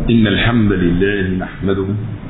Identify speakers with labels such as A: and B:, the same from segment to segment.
A: إن الحمد لله نحمده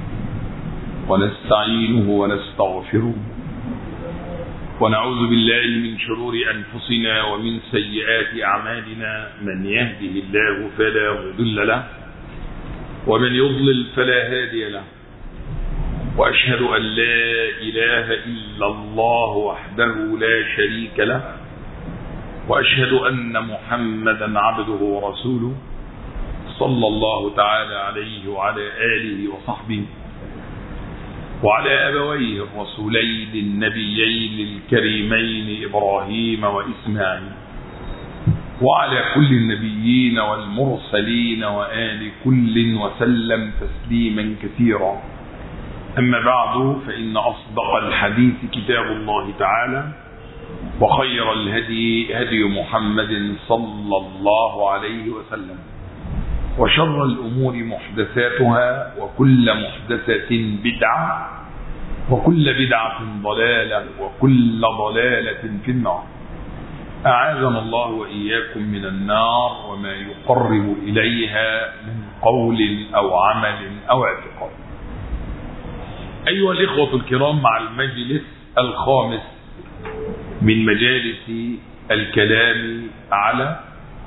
A: ونستعينه ونستغفره ونعوذ بالله من شرور أنفسنا ومن سيئات أعمالنا من يهده الله فلا مضل له ومن يضلل فلا هادي له وأشهد أن لا إله إلا الله وحده لا شريك له وأشهد أن محمدا عبده ورسوله صلى الله تعالى عليه وعلى آله وصحبه وعلى أبويه الرسولين النبيين الكريمين إبراهيم وإسماعيل وعلى كل النبيين والمرسلين وآل كل وسلم تسليما كثيرا أما بعد فإن أصدق الحديث كتاب الله تعالى وخير الهدي هدي محمد صلى الله عليه وسلم وشر الأمور محدثاتها وكل محدثة بدعة وكل بدعة ضلالة وكل ضلالة في النار أعاذنا الله وإياكم من النار وما يقرب إليها من قول أو عمل أو اعتقاد أيها الإخوة الكرام مع المجلس الخامس من مجالس الكلام على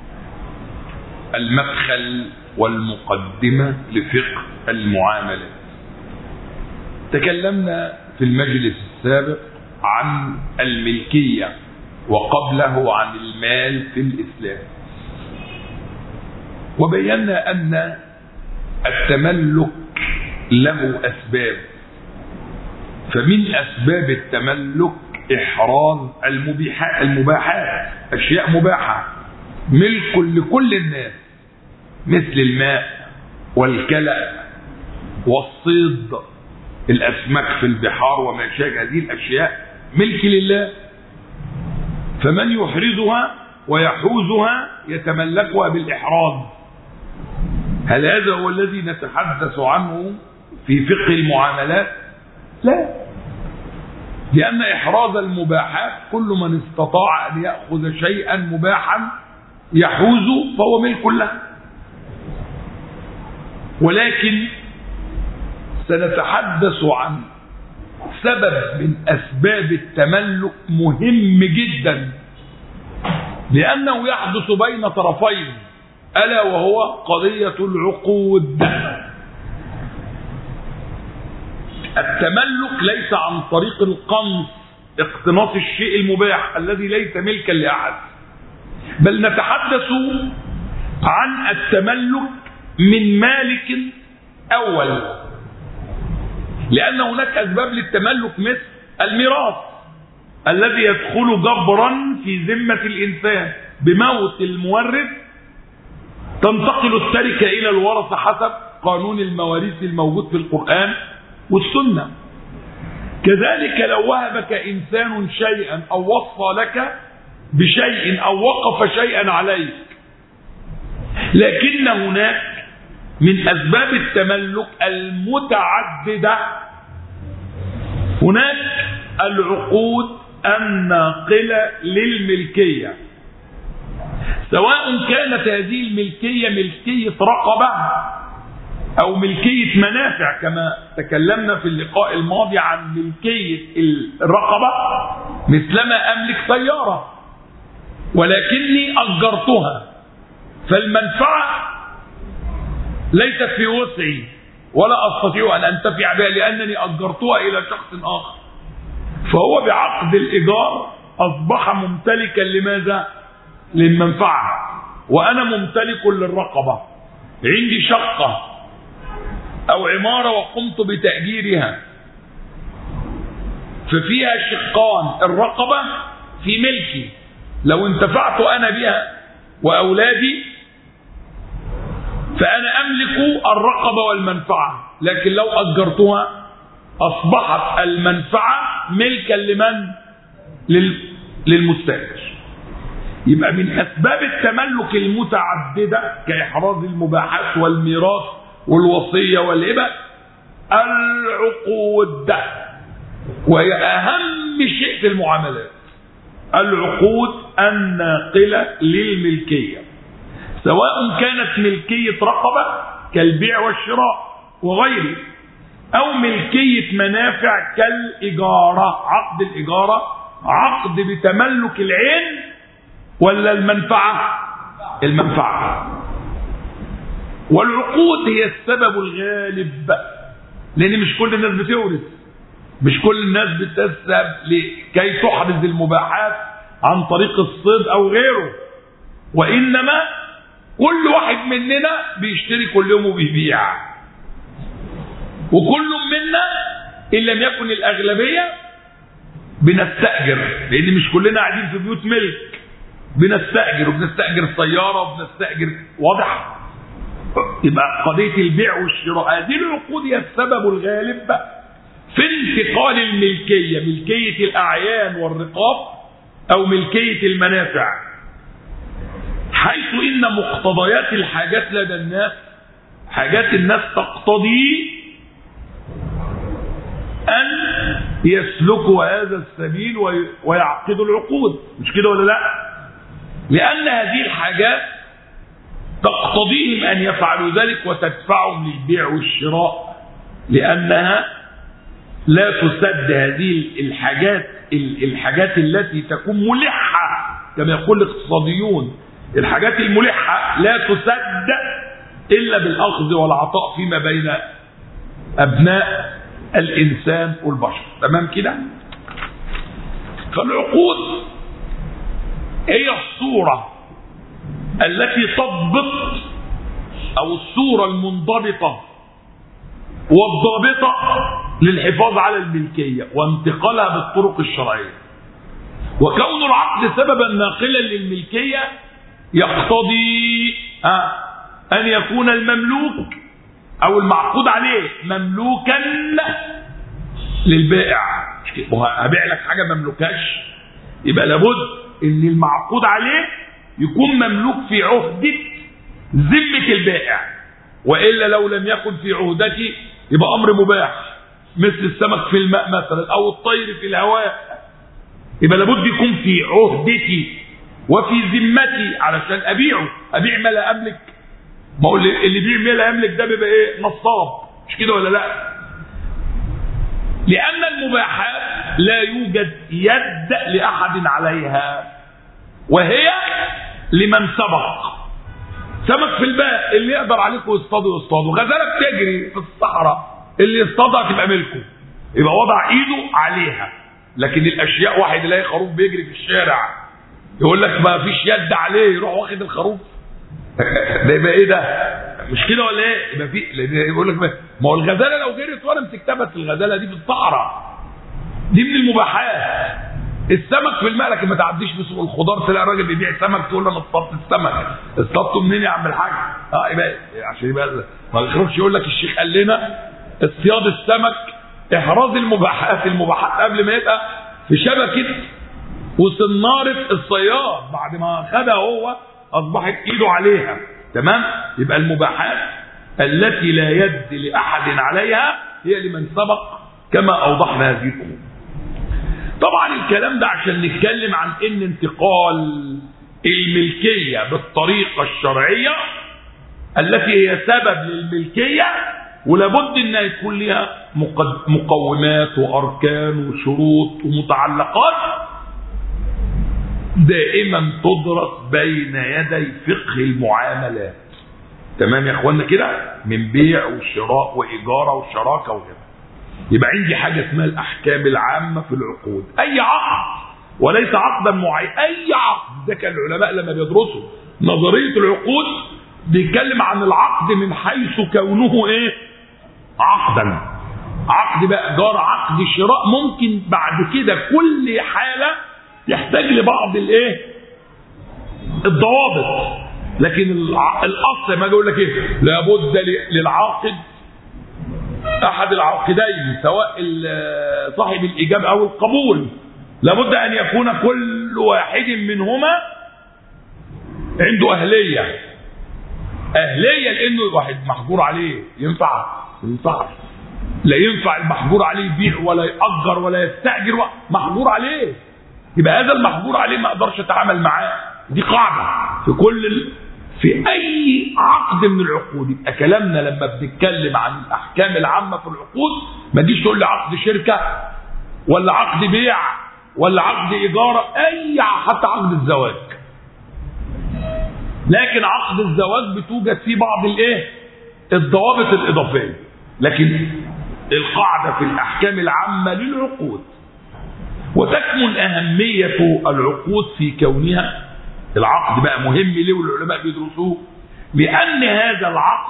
A: المدخل والمقدمة لفقه المعاملات تكلمنا في المجلس السابق عن الملكية وقبله عن المال في الإسلام وبينا أن التملك له أسباب فمن أسباب التملك إحراز المبيحات المباحات أشياء مباحة ملك لكل الناس مثل الماء والكلى والصيد الأسماك في البحار وما شابه هذه الأشياء ملك لله فمن يحرزها ويحوزها يتملكها بالإحراز هل هذا هو الذي نتحدث عنه في فقه المعاملات لا لأن إحراز المباحات كل من استطاع أن يأخذ شيئا مباحا يحوز فهو ملك له ولكن سنتحدث عن سبب من أسباب التملك مهم جدا لأنه يحدث بين طرفين ألا وهو قضية العقود التملك ليس عن طريق القنص اقتناص الشيء المباح الذي ليس ملكا لأحد بل نتحدث عن التملك من مالك أول لأن هناك أسباب للتملك مثل الميراث الذي يدخل جبرا في ذمة الإنسان بموت المورث تنتقل التركة إلى الورثة حسب قانون المواريث الموجود في القرآن والسنة كذلك لو وهبك إنسان شيئا أو وصى لك بشيء أو وقف شيئا عليك لكن هناك من أسباب التملك المتعددة هناك العقود الناقلة للملكية سواء كانت هذه الملكية ملكية رقبة أو ملكية منافع كما تكلمنا في اللقاء الماضي عن ملكية الرقبة مثلما أملك سيارة ولكني أجرتها فالمنفعة ليست في وسعي ولا أستطيع أن أنتفع بها لأنني أجرتها إلى شخص آخر فهو بعقد الإيجار أصبح ممتلكا لماذا؟ للمنفعة وأنا ممتلك للرقبة عندي شقة أو عمارة وقمت بتأجيرها ففيها شقان الرقبة في ملكي لو انتفعت أنا بها وأولادي فأنا أملك الرقبة والمنفعة لكن لو أجرتها أصبحت المنفعة ملكا لمن؟ لل... للمستأجر يبقى من أسباب التملك المتعددة كإحراز المباحات والميراث والوصية والهبة العقود وهي أهم شيء في المعاملات العقود الناقلة للملكية سواء كانت ملكية رقبة كالبيع والشراء وغيره أو ملكية منافع كالإجارة عقد الإجارة عقد بتملك العين ولا المنفعة المنفعة والعقود هي السبب الغالب لأن مش كل الناس بتورث مش كل الناس بتسبب لكي تحرز المباحات عن طريق الصيد أو غيره وإنما كل واحد مننا بيشتري كل يوم وبيبيع وكل منا إن لم يكن الأغلبية بنستأجر لأن مش كلنا قاعدين في بيوت ملك بنستأجر وبنستأجر سيارة وبنستأجر واضح يبقى قضية البيع والشراء هذه العقود هي السبب الغالب في انتقال الملكية ملكية الأعيان والرقاب أو ملكية المنافع حيث إن مقتضيات الحاجات لدى الناس حاجات الناس تقتضي أن يسلكوا هذا السبيل ويعقدوا العقود مش كده ولا لا لأن هذه الحاجات تقتضيهم أن يفعلوا ذلك وتدفعهم للبيع والشراء لأنها لا تسد هذه الحاجات الحاجات التي تكون ملحة كما يقول الاقتصاديون الحاجات الملحة لا تسد إلا بالأخذ والعطاء فيما بين أبناء الإنسان والبشر تمام كده فالعقود هي الصورة التي تضبط أو الصورة المنضبطة والضابطة للحفاظ على الملكية وانتقالها بالطرق الشرعية وكون العقد سببا ناقلا للملكية يقتضي أن يكون المملوك أو المعقود عليه مملوكا للبائع هبيع لك حاجة مملوكاش يبقى لابد ان المعقود عليه يكون مملوك في عهدة ذمة البائع وإلا لو لم يكن في عهدتي يبقى أمر مباح مثل السمك في الماء مثلا أو الطير في الهواء يبقى لابد يكون في عهدتي وفي ذمتي علشان أبيعه أبيع ما لا أملك ما هو اللي بيع ما لا يملك ده بيبقى إيه نصاب مش كده ولا لا لأن المباحات لا يوجد يد لأحد عليها وهي لمن سبق سمك في الباء اللي يقدر عليكم يصطادوا يصطادوا غزاله بتجري في الصحراء اللي يصطادها تبقى ملكه يبقى وضع ايده عليها لكن الاشياء واحد يلاقي خروف بيجري في الشارع يقول لك ما فيش يد عليه يروح واخد الخروف ده يبقى ايه ده مش كده ولا ايه يبقى في يقول لك ما هو الغزاله لو جريت وانا مسكتها بس الغزاله دي في الصحراء دي من المباحات السمك في الماء لكن ما تعديش بسوق الخضار تلاقي راجل بيبيع سمك تقول له انا اصطدت السمك اصطدته منين يا عم الحاج؟ اه يبقى عشان يبقى ما يخرجش يقول لك الشيخ قال لنا اصطياد السمك احراز المباحات المباحات قبل ما يبقى في شبكه وصناره الصياد بعد ما خدها هو اصبحت ايده عليها تمام؟ يبقى المباحات التي لا يد لاحد عليها هي لمن سبق كما اوضحنا هذه الامور. طبعا الكلام ده عشان نتكلم عن ان انتقال الملكية بالطريقة الشرعية التي هي سبب للملكية ولابد انها يكون لها مقومات واركان وشروط ومتعلقات دائما تدرس بين يدي فقه المعاملات تمام يا اخوانا كده من بيع وشراء وايجاره وشراكه وغيرها يبقى عندي حاجة اسمها الأحكام العامة في العقود أي عقد وليس عقدا معين أي عقد ده كان العلماء لما بيدرسوا نظرية العقود بيتكلم عن العقد من حيث كونه إيه عقدا عقد بقى جار عقد شراء ممكن بعد كده كل حالة يحتاج لبعض الايه الضوابط لكن الاصل ما اجي اقول لك ايه لابد للعاقد احد العاقدين سواء صاحب الايجاب او القبول لابد ان يكون كل واحد منهما عنده اهليه اهليه لانه واحد محجور عليه ينفع ينفع لا ينفع المحجور عليه يبيع ولا يأجر ولا يستأجر محجور عليه يبقى هذا المحجور عليه ما اقدرش اتعامل معاه دي قاعده في كل في أي عقد من العقود يبقى كلامنا لما بنتكلم عن الأحكام العامة في العقود ما تجيش تقول لي عقد شركة ولا عقد بيع ولا عقد إيجار أي حتى عقد الزواج لكن عقد الزواج بتوجد فيه بعض الايه الضوابط الإضافية لكن القاعدة في الأحكام العامة للعقود وتكمن أهمية العقود في كونها العقد بقى مهم ليه والعلماء بيدرسوه لأن هذا العقد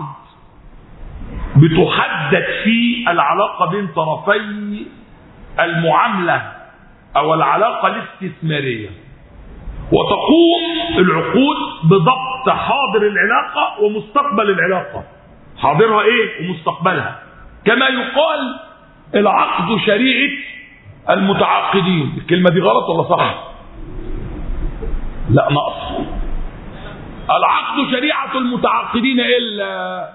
A: بتحدد فيه العلاقة بين طرفي المعاملة أو العلاقة الاستثمارية وتقوم العقود بضبط حاضر العلاقة ومستقبل العلاقة حاضرها ايه ومستقبلها كما يقال العقد شريعة المتعاقدين الكلمة دي غلط ولا صح لا نقص العقد شريعة المتعاقدين إلا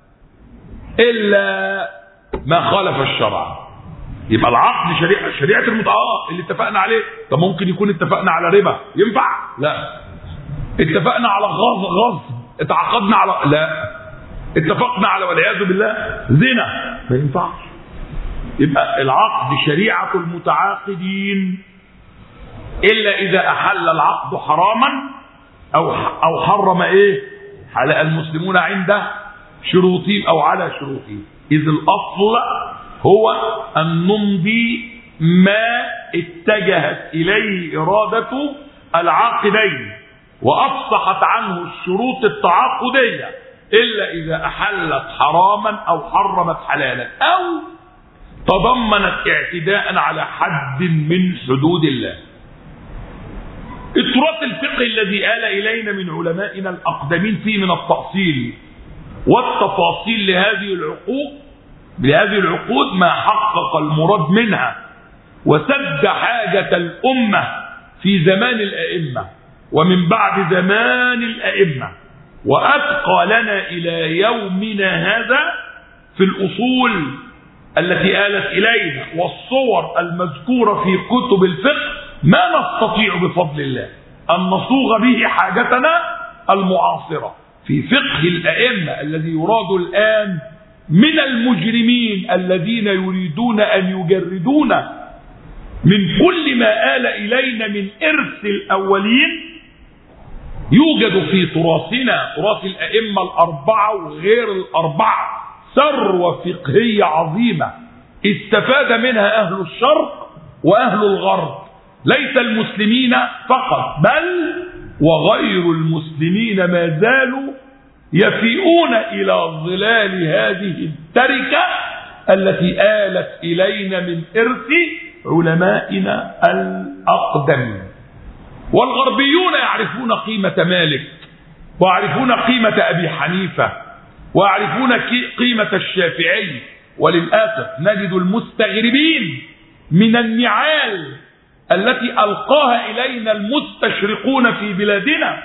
A: إلا ما خالف الشرع يبقى العقد شريعة شريعة المتعاقد اللي اتفقنا عليه طب ممكن يكون اتفقنا على ربا ينفع لا اتفقنا على غصب غصب اتعاقدنا على لا اتفقنا على والعياذ بالله زنا ما ينفعش يبقى العقد شريعة المتعاقدين إلا إذا أحل العقد حراما أو أو حرم إيه؟ على المسلمون عند شروطهم أو على شروطهم إذ الأصل هو أن نمضي ما اتجهت إليه إرادة العاقدين وأفصحت عنه الشروط التعاقدية إلا إذا أحلت حراما أو حرمت حلالا أو تضمنت اعتداء على حد من حدود الله التراث الفقهي الذي آل إلينا من علمائنا الأقدمين فيه من التأصيل والتفاصيل لهذه العقوق لهذه العقود ما حقق المراد منها وسد حاجة الأمة في زمان الأئمة ومن بعد زمان الأئمة وأتقى لنا إلى يومنا هذا في الأصول التي آلت إلينا والصور المذكورة في كتب الفقه ما نستطيع بفضل الله أن نصوغ به حاجتنا المعاصرة في فقه الأئمة الذي يراد الآن من المجرمين الذين يريدون أن يجردونا من كل ما آل إلينا من إرث الأولين يوجد في تراثنا تراث الأئمة الأربعة وغير الأربعة ثروة فقهية عظيمة استفاد منها أهل الشرق وأهل الغرب ليس المسلمين فقط بل وغير المسلمين ما زالوا يفيئون إلى ظلال هذه التركة التي آلت إلينا من إرث علمائنا الأقدمين والغربيون يعرفون قيمة مالك ويعرفون قيمة أبي حنيفة ويعرفون قيمة الشافعي وللأسف نجد المستغربين من النعال التي ألقاها إلينا المستشرقون في بلادنا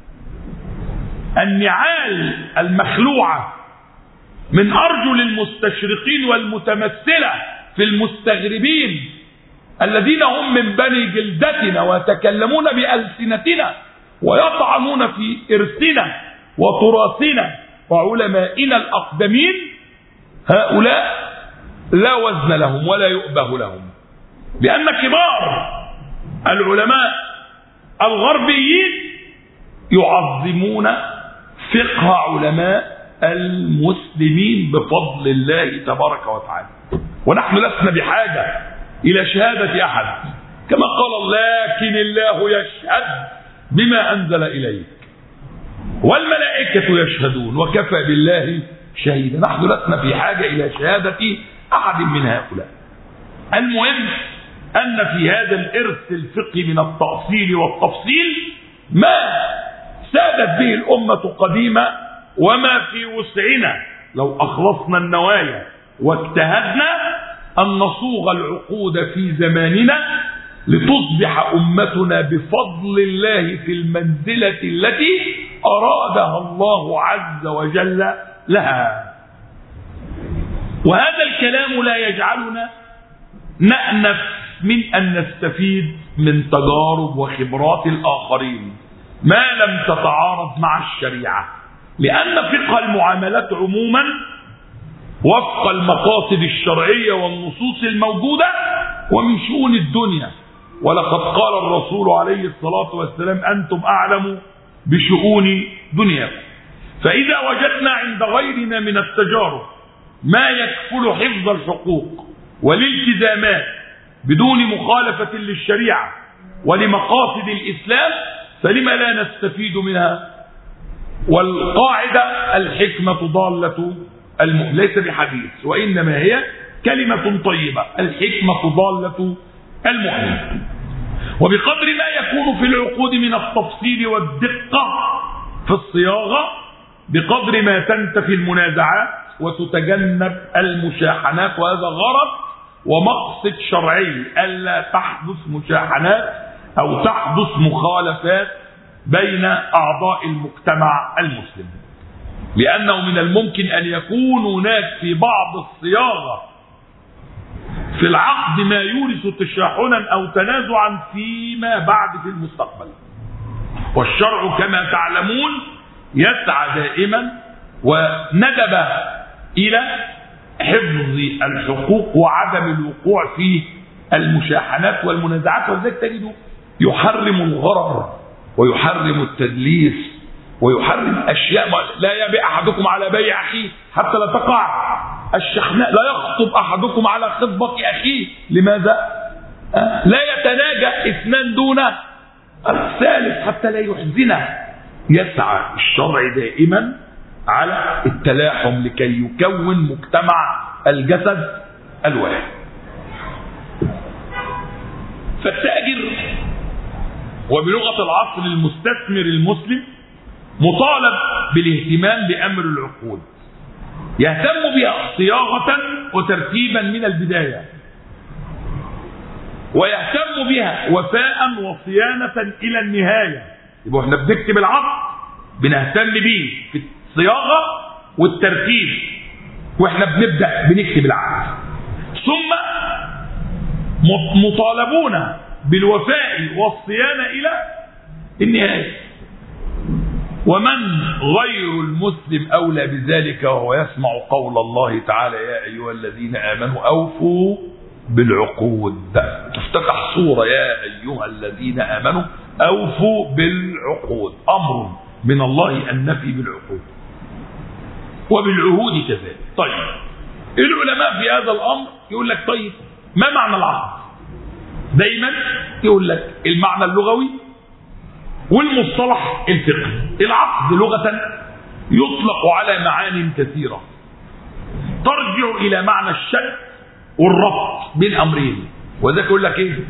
A: النعال المخلوعة من أرجل المستشرقين والمتمثلة في المستغربين الذين هم من بني جلدتنا ويتكلمون بألسنتنا ويطعنون في إرثنا وتراثنا وعلمائنا الأقدمين هؤلاء لا وزن لهم ولا يؤبه لهم لأن كبار العلماء الغربيين يعظمون فقه علماء المسلمين بفضل الله تبارك وتعالى ونحن لسنا بحاجة إلى شهادة أحد كما قال لكن الله يشهد بما أنزل إليك والملائكة يشهدون وكفى بالله شهيدا نحن لسنا في حاجة إلى شهادة أحد من هؤلاء المهم أن في هذا الإرث الفقهي من التأصيل والتفصيل ما سادت به الأمة قديما وما في وسعنا لو أخلصنا النوايا واجتهدنا أن نصوغ العقود في زماننا لتصبح أمتنا بفضل الله في المنزلة التي أرادها الله عز وجل لها وهذا الكلام لا يجعلنا نأنف من أن نستفيد من تجارب وخبرات الآخرين ما لم تتعارض مع الشريعة لأن فقه المعاملات عموما وفق المقاصد الشرعية والنصوص الموجودة ومن شؤون الدنيا ولقد قال الرسول عليه الصلاة والسلام أنتم أعلم بشؤون دنياكم فإذا وجدنا عند غيرنا من التجارب ما يكفل حفظ الحقوق والالتزامات بدون مخالفة للشريعة ولمقاصد الإسلام فلما لا نستفيد منها والقاعدة الحكمة ضالة المؤمن ليس بحديث وإنما هي كلمة طيبة الحكمة ضالة المؤمن وبقدر ما يكون في العقود من التفصيل والدقة في الصياغة بقدر ما تنتفي المنازعات وتتجنب المشاحنات وهذا غرض ومقصد شرعي ألا تحدث مشاحنات أو تحدث مخالفات بين أعضاء المجتمع المسلم لأنه من الممكن أن يكون هناك في بعض الصياغة في العقد ما يورث تشاحنا أو تنازعا فيما بعد في المستقبل والشرع كما تعلمون يسعى دائما وندب إلى حفظ الحقوق وعدم الوقوع في المشاحنات والمنازعات ولذلك تجده يحرم الغرر ويحرم التدليس ويحرم اشياء لا يبيع احدكم على بيع اخيه حتى لا تقع الشحناء لا يخطب احدكم على خطبه اخيه لماذا لا يتناجى اثنان دون الثالث حتى لا يحزنه يسعى الشرع دائما على التلاحم لكي يكون مجتمع الجسد الواحد فالتاجر وبلغه العصر المستثمر المسلم مطالب بالاهتمام بامر العقود يهتم بها صياغه وترتيبا من البدايه ويهتم بها وفاء وصيانه الى النهايه يبقى احنا بنكتب العقد بنهتم بيه في الصياغه والترتيب واحنا بنبدا بنكتب العقد ثم مطالبون بالوفاء والصيانه الى النهايه ومن غير المسلم اولى بذلك وهو يسمع قول الله تعالى يا ايها الذين امنوا اوفوا بالعقود تفتتح صوره يا ايها الذين امنوا اوفوا بالعقود امر من الله النفي بالعقود وبالعهود كذلك طيب العلماء في هذا الامر يقول لك طيب ما معنى العقد دايما يقول لك المعنى اللغوي والمصطلح الفقهي العقد لغة يطلق على معان كثيرة ترجع إلى معنى الشك والربط بين أمرين وذلك يقول لك إيه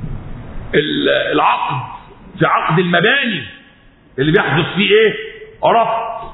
A: العقد في عقد المباني اللي بيحدث فيه إيه ربط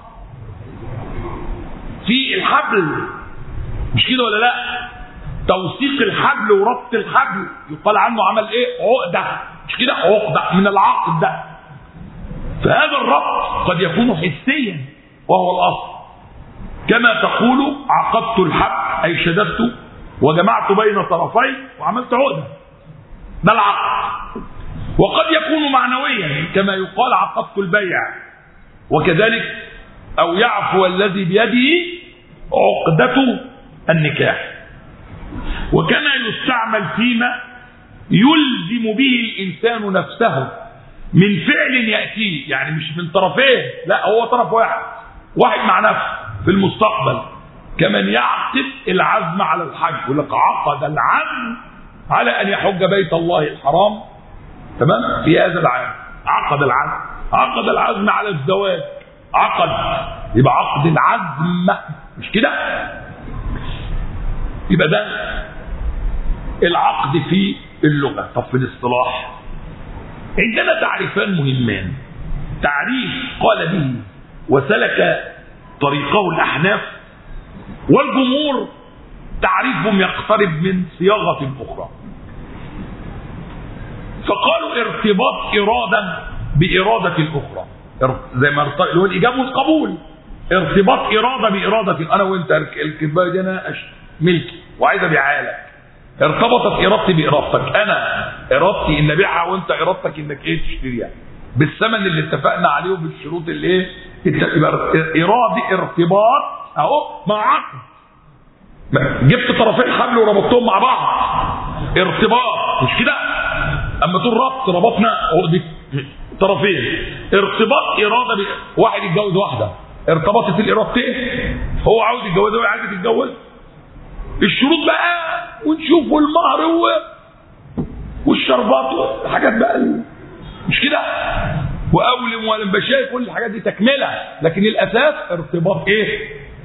A: في الحبل مش كده ولا لا توثيق الحبل وربط الحبل يقال عنه عمل ايه عقده مش كده عقده من العقد ده فهذا الربط قد يكون حسيا وهو الاصل كما تقول عقدت الحبل اي شددت وجمعت بين طرفي وعملت عقده ده العقد وقد يكون معنويا كما يقال عقدت البيع وكذلك او يعفو الذي بيده عقدة النكاح وكما يستعمل فيما يلزم به الانسان نفسه من فعل ياتيه يعني مش من طرفين لا هو طرف واحد واحد مع نفسه في المستقبل كمن يعقد العزم على الحج يقول لك عقد العزم على ان يحج بيت الله الحرام تمام في هذا العام عقد العزم عقد العزم على الزواج عقد يبقى عقد العزم مش كده يبقى ده العقد في اللغة طب في الاصطلاح عندنا تعريفان مهمان تعريف قال به وسلك طريقه الأحناف والجمهور تعريفهم يقترب من صياغة أخرى فقالوا ارتباط إرادة بإرادة أخرى زي ما اللي هو الإجابة والقبول ارتباط إرادة بإرادة أنا وأنت الكباية دي أنا ملكي وعايز أبيعها لك ارتبطت إرادتي بإرادتك أنا إرادتي إن أبيعها وأنت إرادتك إنك إيه تشتريها بالثمن اللي اتفقنا عليه وبالشروط اللي ايه يبقى ارادي ارتباط اهو مع عقد جبت طرفين حبل وربطتهم مع بعض ارتباط مش كده اما تقول ربط ربطنا طرفين ارتباط اراده ب... واحد يتجوز واحده ارتبطت الارادتين هو عاوز يتجوزها وهي عايزه تتجوز الشروط بقى ونشوف المهر و... والشربات والحاجات بقى مش كده واولم ولم بشاي كل الحاجات دي تكمله لكن الاساس ارتباط ايه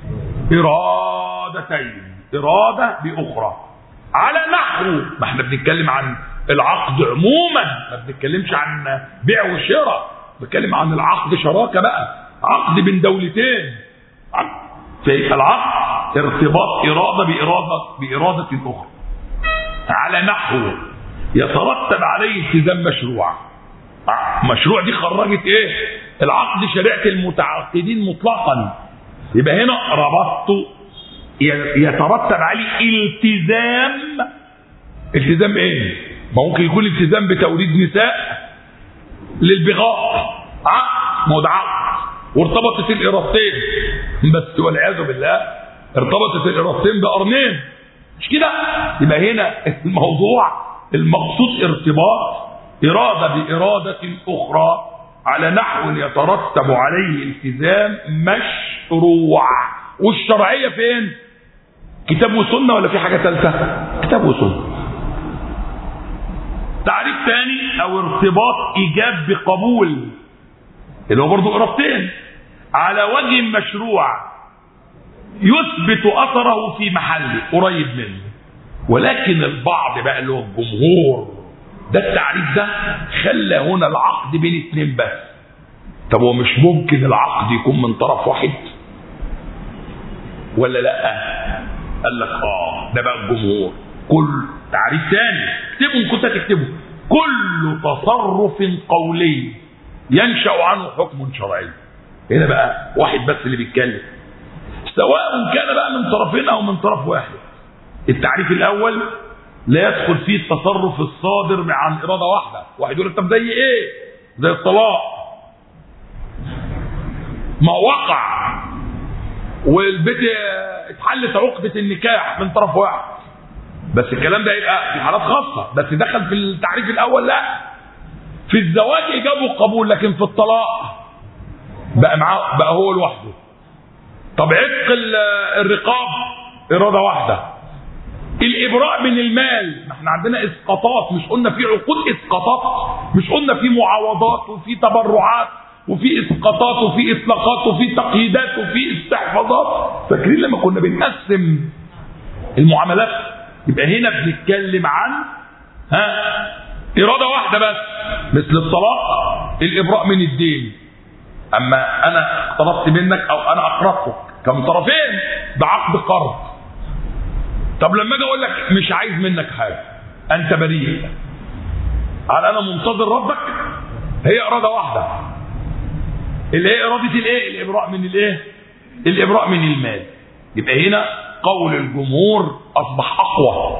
A: ارادتين اراده باخرى على نحو ما احنا بنتكلم عن العقد عموما ما بنتكلمش عن بيع وشراء بنتكلم عن العقد شراكه بقى عقد بين دولتين في العقد ارتباط اراده باراده باراده اخرى على نحو يترتب عليه التزام مشروع مشروع دي خرجت ايه العقد شريعه المتعاقدين مطلقا يبقى هنا ربطت يترتب عليه التزام التزام ايه ممكن يكون التزام بتوريد نساء للبغاء عقد ما هو ده عقد وارتبطت الارادتين بس والعياذ بالله ارتبطت الارادتين بقرنين مش كده يبقى هنا الموضوع المقصود ارتباط اراده باراده اخرى على نحو يترتب عليه التزام مشروع والشرعيه فين كتاب وسنه ولا في حاجه ثالثه كتاب وسنه تعريف ثاني او ارتباط ايجاب بقبول اللي هو برضه ارادتين على وجه مشروع يثبت اثره في محله قريب منه ولكن البعض بقى له الجمهور ده التعريف ده خلى هنا العقد بين اثنين بس طب هو مش ممكن العقد يكون من طرف واحد ولا لا قال لك اه ده بقى الجمهور كل تعريف ثاني اكتبوا كنت هتكتبه كل تصرف قولي ينشا عنه حكم شرعي هنا بقى واحد بس اللي بيتكلم سواء كان بقى من طرفين او من طرف واحد التعريف الاول لا يدخل فيه التصرف الصادر عن اراده واحده واحد يقول طب زي ايه زي الطلاق ما وقع والبيت اتحلت عقده النكاح من طرف واحد بس الكلام ده يبقى في حالات خاصه بس دخل في التعريف الاول لا في الزواج اجابه قبول لكن في الطلاق بقى معاه بقى هو لوحده طب عتق الرقاب اراده واحده الابراء من المال ما احنا عندنا اسقاطات مش قلنا في عقود اسقاطات مش قلنا في معاوضات وفي تبرعات وفي اسقاطات وفي اطلاقات وفي تقييدات وفي استحفاظات فاكرين لما كنا بنقسم المعاملات يبقى هنا بنتكلم عن ها اراده واحده بس مثل الطلاق الابراء من الدين اما انا اقترضت منك او انا اقرضتك كم طرفين بعقد قرض طب لما اجي اقول لك مش عايز منك حاجه انت بريء هل انا منتظر ربك هي اراده واحده اللي هي اراده الايه الابراء من الايه الابراء من المال يبقى هنا قول الجمهور اصبح اقوى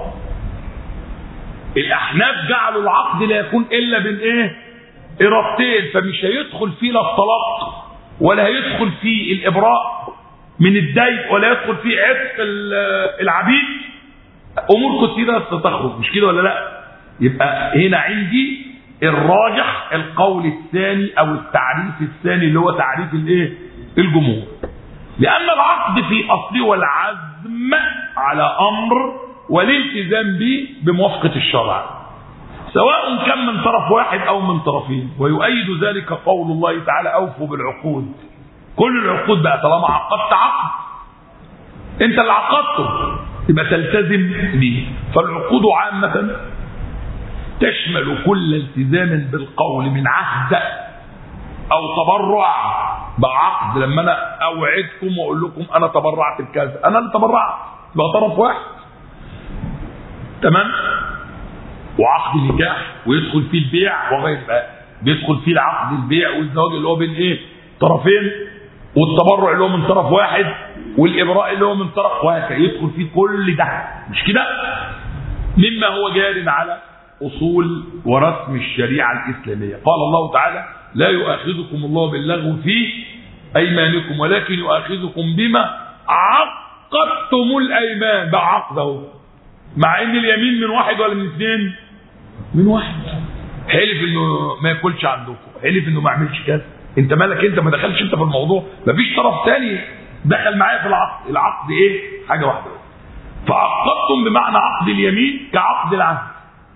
A: الاحناف جعلوا العقد لا يكون الا بين ايه ارادتين فمش هيدخل فيه لا الطلاق ولا هيدخل فيه الابراء من الدين ولا يدخل فيه عتق العبيد امور كثيره ستخرج مش كده ولا لا يبقى هنا عندي الراجح القول الثاني او التعريف الثاني اللي هو تعريف الايه الجمهور لان العقد في اصله والعزم على امر والالتزام به بموافقه الشرع سواء كان من طرف واحد او من طرفين ويؤيد ذلك قول الله تعالى اوفوا بالعقود كل العقود بقى طالما عقدت عقد انت اللي عقدته يبقى تلتزم به فالعقود عامة تشمل كل التزام بالقول من عهد او تبرع بعقد لما انا اوعدكم واقول لكم انا تبرعت بكذا انا اللي تبرعت يبقى طرف واحد تمام وعقد نكاح ويدخل فيه البيع وغير ذلك بيدخل فيه العقد البيع والزواج اللي هو بين ايه طرفين والتبرع اللي هو من طرف واحد والابراء اللي هو من طرف وهكذا يدخل فيه كل ده مش كده مما هو جار على اصول ورسم الشريعه الاسلاميه قال الله تعالى لا يؤاخذكم الله باللغو في ايمانكم ولكن يؤاخذكم بما عقدتم الايمان ده عقد اهو مع ان اليمين من واحد ولا من اثنين من واحد حلف انه ما ياكلش عندكم حلف انه ما يعملش كذا انت مالك انت ما دخلش انت في الموضوع مفيش طرف ثاني دخل معايا في العقد العقد ايه حاجه واحده فعقدتم بمعنى عقد اليمين كعقد العهد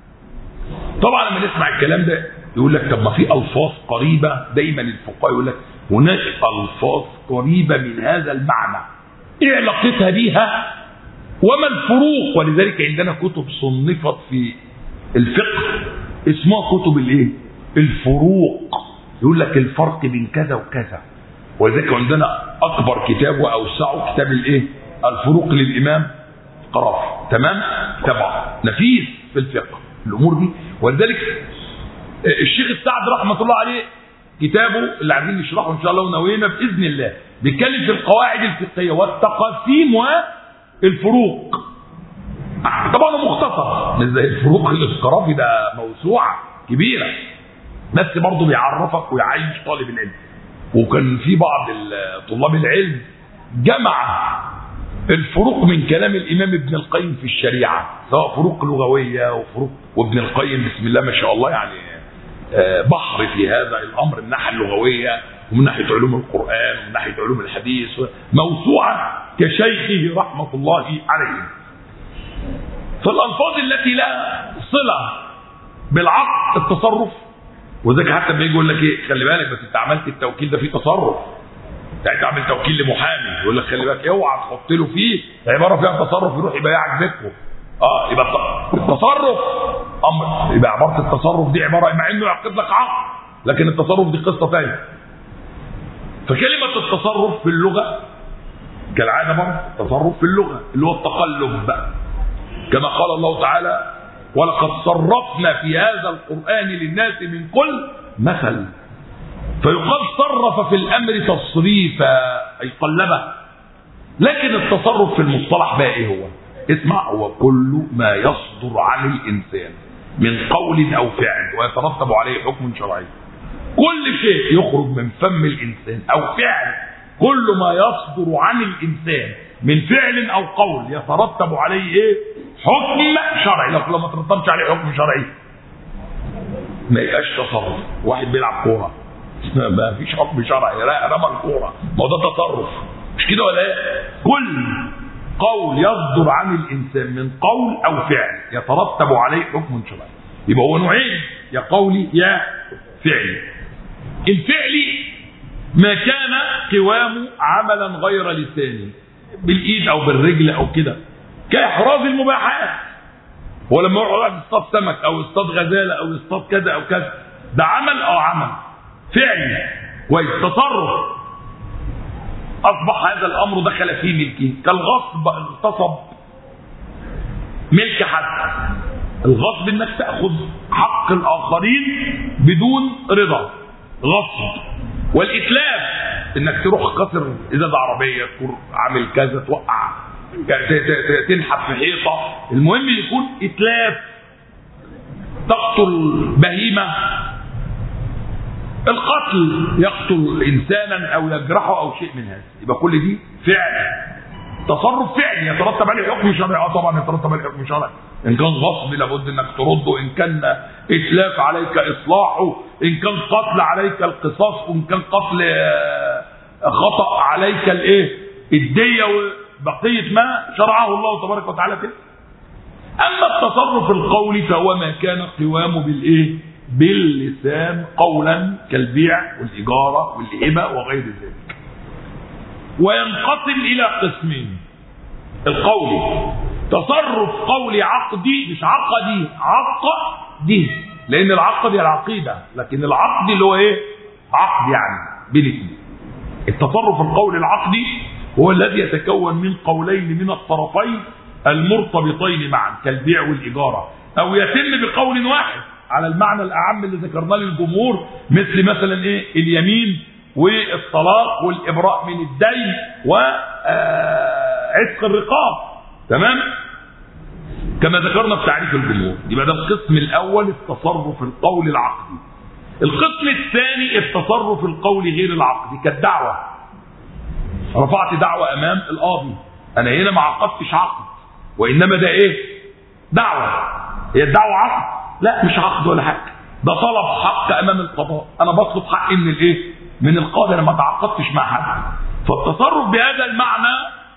A: طبعا لما نسمع الكلام ده يقول لك طب ما في الفاظ قريبه دايما الفقهاء يقول لك هناك الفاظ قريبه من هذا المعنى ايه علاقتها بيها وما الفروق ولذلك عندنا كتب صنفت في الفقه اسمها كتب الايه الفروق يقول لك الفرق بين كذا وكذا ولذلك عندنا اكبر كتاب واوسعه كتاب الايه الفروق للامام قرافي تمام طبعا نفيس في الفقه الامور دي ولذلك الشيخ السعد رحمه الله عليه كتابه اللي عايزين نشرحه ان شاء الله ونوينا باذن الله بيتكلم في القواعد الفقهيه والتقاسيم والفروق طبعا مختصر مش زي الفروق الاسقرافي ده موسوعه كبيره بس برضه بيعرفك ويعيش طالب العلم وكان في بعض طلاب العلم جمع الفروق من كلام الامام ابن القيم في الشريعه سواء فروق لغويه وفروق وابن القيم بسم الله ما شاء الله يعني بحر في هذا الامر من الناحيه اللغويه ومن ناحيه علوم القران ومن ناحيه علوم الحديث موسوعه كشيخه رحمه الله عليه فالالفاظ التي لا صله بالعقد التصرف وذلك حتى بيجي يقول لك ايه خلي بالك بس انت عملت التوكيل ده فيه تصرف يعني تعمل توكيل لمحامي يقول لك خلي بالك اوعى تحط له فيه عباره فيها تصرف يروح يبيعك بيتكم اه يبقى التصرف امر يبقى عباره التصرف دي عباره مع انه يعقد لك عقد لكن التصرف دي قصه ثانيه فكلمه التصرف في اللغه كالعاده برضه التصرف في اللغه اللي هو التقلب بقى كما قال الله تعالى ولقد صرفنا في هذا القران للناس من كل مثل فيقال صرف في الامر تصريفا اي قلبه لكن التصرف في المصطلح بقى ايه هو اسمع هو كل ما يصدر عن الانسان من قول او فعل ويترتب عليه حكم شرعي كل شيء يخرج من فم الانسان او فعل كل ما يصدر عن الانسان من فعل او قول يترتب عليه ايه حكم شرعي لو ما ترتبش عليه حكم شرعي ما يبقاش تصرف واحد بيلعب كوره ما فيش حكم شرعي لا رمى الكوره ما ده تصرف مش كده ولا ايه كل قول يصدر عن الانسان من قول او فعل يترتب عليه حكم شرعي يبقى هو نوعين يا قولي يا فعلي الفعلي ما كان قوامه عملا غير لساني بالايد او بالرجل او كده كاحراز المباحات هو لما يروح واحد يصطاد سمك او يصطاد غزاله او يصطاد كذا او كذا ده عمل او عمل فعلي كويس تصرف اصبح هذا الامر دخل في ملكه كالغصب اغتصب ملك حد الغصب انك تاخذ حق الاخرين بدون رضا غصب والاتلاف انك تروح كسر ازازه عربيه تكون عامل كذا توقع تنحت في حيطه المهم يكون اتلاف تقتل بهيمه القتل يقتل انسانا او يجرحه او شيء من هذا يبقى كل دي فعل تصرف فعلي يترتب عليه حكم شرعي اه طبعا يترتب عليه حكم شرعي ان كان غصب لابد انك ترده ان كان اتلاف عليك اصلاحه ان كان قتل عليك القصاص وان كان قتل خطا عليك الايه الديه وبقيه ما شرعه الله تبارك وتعالى كده اما التصرف القولي فهو ما كان قوامه بالايه باللسان قولا كالبيع والاجاره والهبه وغير ذلك وينقسم الى قسمين القولي تصرف قولي عقدي مش عقدي عقدي لان العقد هي العقيده لكن العقد اللي هو ايه عقد يعني بين اثنين التصرف القولي العقدي هو الذي يتكون من قولين من الطرفين المرتبطين معا كالبيع والاجاره او يتم بقول واحد على المعنى الاعم اللي ذكرناه للجمهور مثل مثلا ايه اليمين والطلاق والابراء من الدين وعتق الرقاب تمام كما ذكرنا في تعريف الجمهور يبقى ده القسم الاول التصرف القولي العقدي القسم الثاني التصرف القولي غير العقدي كالدعوة رفعت دعوة أمام القاضي أنا هنا ما عقدتش عقد وإنما ده إيه دعوة هي الدعوة عقد لا مش عقد ولا حاجة ده طلب حق أمام القضاء أنا بطلب حقي من الإيه من القاضي أنا ما تعاقدتش مع حد فالتصرف بهذا المعنى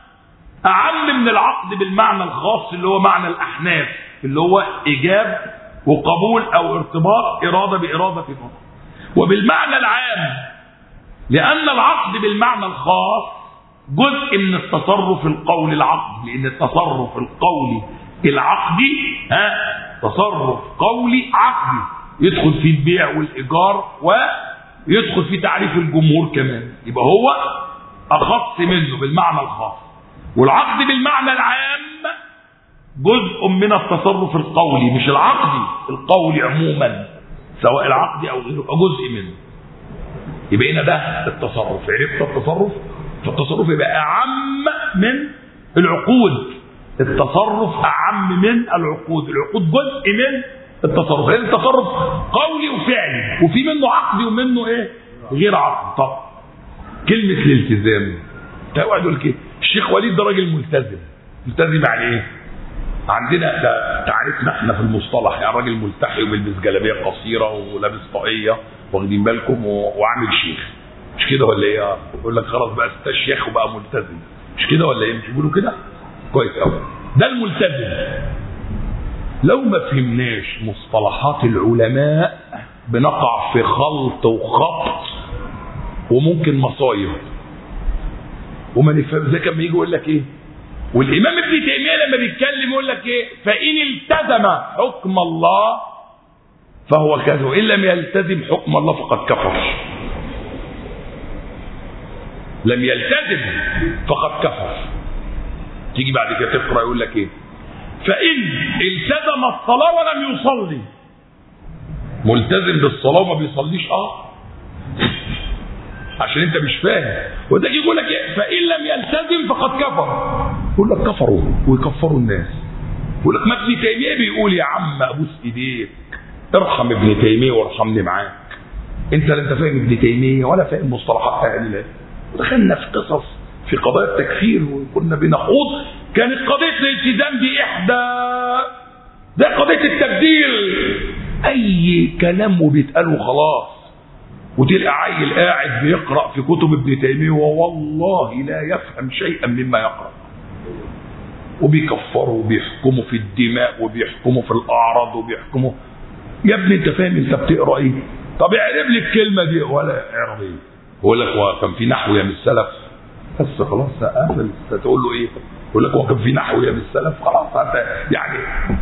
A: أعم من العقد بالمعنى الخاص اللي هو معنى الأحناف اللي هو إيجاب وقبول أو ارتباط إرادة بإرادة في بعض وبالمعنى العام لأن العقد بالمعنى الخاص جزء من التصرف القولي العقدي لأن التصرف القولي العقدي ها تصرف قولي عقدي يدخل في البيع والإيجار ويدخل في تعريف الجمهور كمان يبقى هو أخص منه بالمعنى الخاص والعقد بالمعنى العام جزء من التصرف القولي مش العقدي القولي عموما سواء العقدي او غيره جزء منه يبقى هنا ده التصرف عرفت التصرف فالتصرف يبقى اعم من العقود التصرف اعم من العقود العقود جزء من التصرف لان التصرف قولي وفعلي وفي منه عقدي ومنه ايه غير عقدي طب كلمه الالتزام تقعد يقول كده الشيخ وليد ده راجل ملتزم ملتزم يعني ايه عندنا ده تعريفنا احنا في المصطلح يعني راجل ملتحي وبيلبس جلابيه قصيره ولابس طاقيه واخدين بالكم وعامل شيخ مش كده ولا ايه؟ يقول لك خلاص بقى ستة شيخ وبقى ملتزم مش كده ولا ايه؟ مش بيقولوا كده؟ كويس قوي ده الملتزم لو ما فهمناش مصطلحات العلماء بنقع في خلط وخبط وممكن مصايب وما نفهم زي كان بيجي يقول لك ايه والامام ابن تيميه لما بيتكلم يقول لك ايه فان التزم حكم الله فهو كذا وان لم يلتزم حكم الله فقد كفر لم يلتزم فقد كفر تيجي بعد كده تقرا يقول لك ايه فان التزم الصلاه ولم يصلي ملتزم بالصلاه وما بيصليش اه عشان انت مش فاهم وده يقول لك ايه فان لم يلتزم فقد كفر يقول لك كفروا ويكفروا الناس يقول لك ما ابن تيميه بيقول يا عم ابوس ايديك ارحم ابن تيميه وارحمني معاك انت لا انت فاهم ابن تيميه ولا فاهم مصطلحات اهل الله دخلنا في قصص في قضايا التكفير وكنا بنخوض كانت قضيه الالتزام دي احدى ده قضيه التبديل اي كلام وبيتقال وخلاص وتلقى عيل قاعد بيقرا في كتب ابن تيميه ووالله لا يفهم شيئا مما يقرا وبيكفروا وبيحكموا في الدماء وبيحكموا في الاعراض وبيحكموا يا ابني انت فاهم انت بتقرا ايه طب اعرب لي الكلمه دي ولا اعرب ايه يقول لك هو كان في نحو يا من السلف بس خلاص قافل تقول له ايه يقول لك هو كان في نحو يا من السلف خلاص انت يعني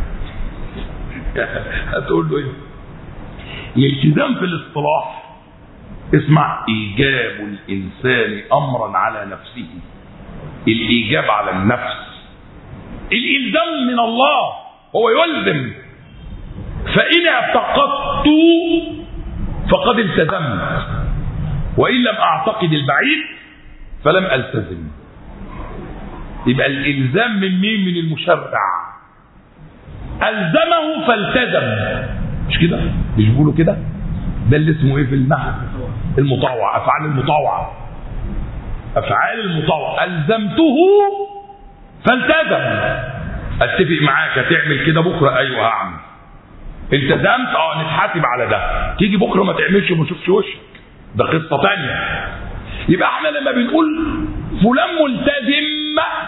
A: هتقول له ايه الالتزام في الاصطلاح اسمع ايجاب الانسان امرا على نفسه الايجاب على النفس الالزام من الله هو يلزم فان اعتقدت فقد التزمت وان لم اعتقد البعيد فلم التزم يبقى الالزام من مين من المشرع الزمه فالتزم مش كده مش بيقولوا كده ده اللي اسمه ايه في النحو المطوع افعال المطوع افعال المطوع الزمته فالتزم اتفق معاك هتعمل كده بكره ايوه هعمل التزمت اه نتحاسب على ده تيجي بكره ما تعملش وما اشوفش وشك ده قصه تانية يبقى احنا لما بنقول فلان ملتزم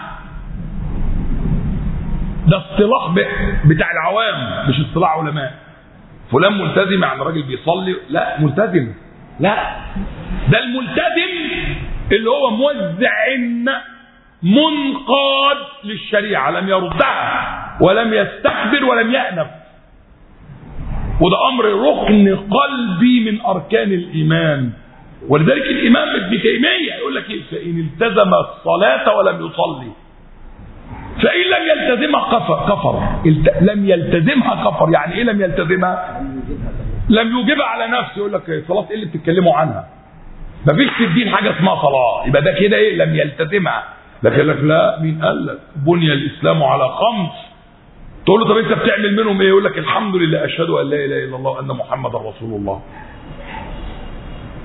A: ده اصطلاح بتاع العوام مش اصطلاح علماء فلان ملتزم يعني راجل بيصلي لا ملتزم لا ده الملتزم اللي هو موزع منقاد للشريعة لم يردها ولم يستكبر ولم يأنف وده أمر ركن قلبي من أركان الإيمان ولذلك الإمام ابن تيمية يقول لك إيه فإن التزم الصلاة ولم يصلي فإن لم يلتزمها كفر كفر لم يلتزمها كفر يعني إيه لم يلتزمها لم يوجبها على نفسه يقول لك صلاة إيه اللي بتتكلموا عنها مفيش في الدين حاجة اسمها صلاة يبقى ده كده إيه لم يلتزمها لكن لك لا مين قال لك بني الإسلام على خمس تقول له طب أنت بتعمل منهم إيه يقول لك الحمد لله أشهد أن لا إله إلا الله وأن محمدا رسول الله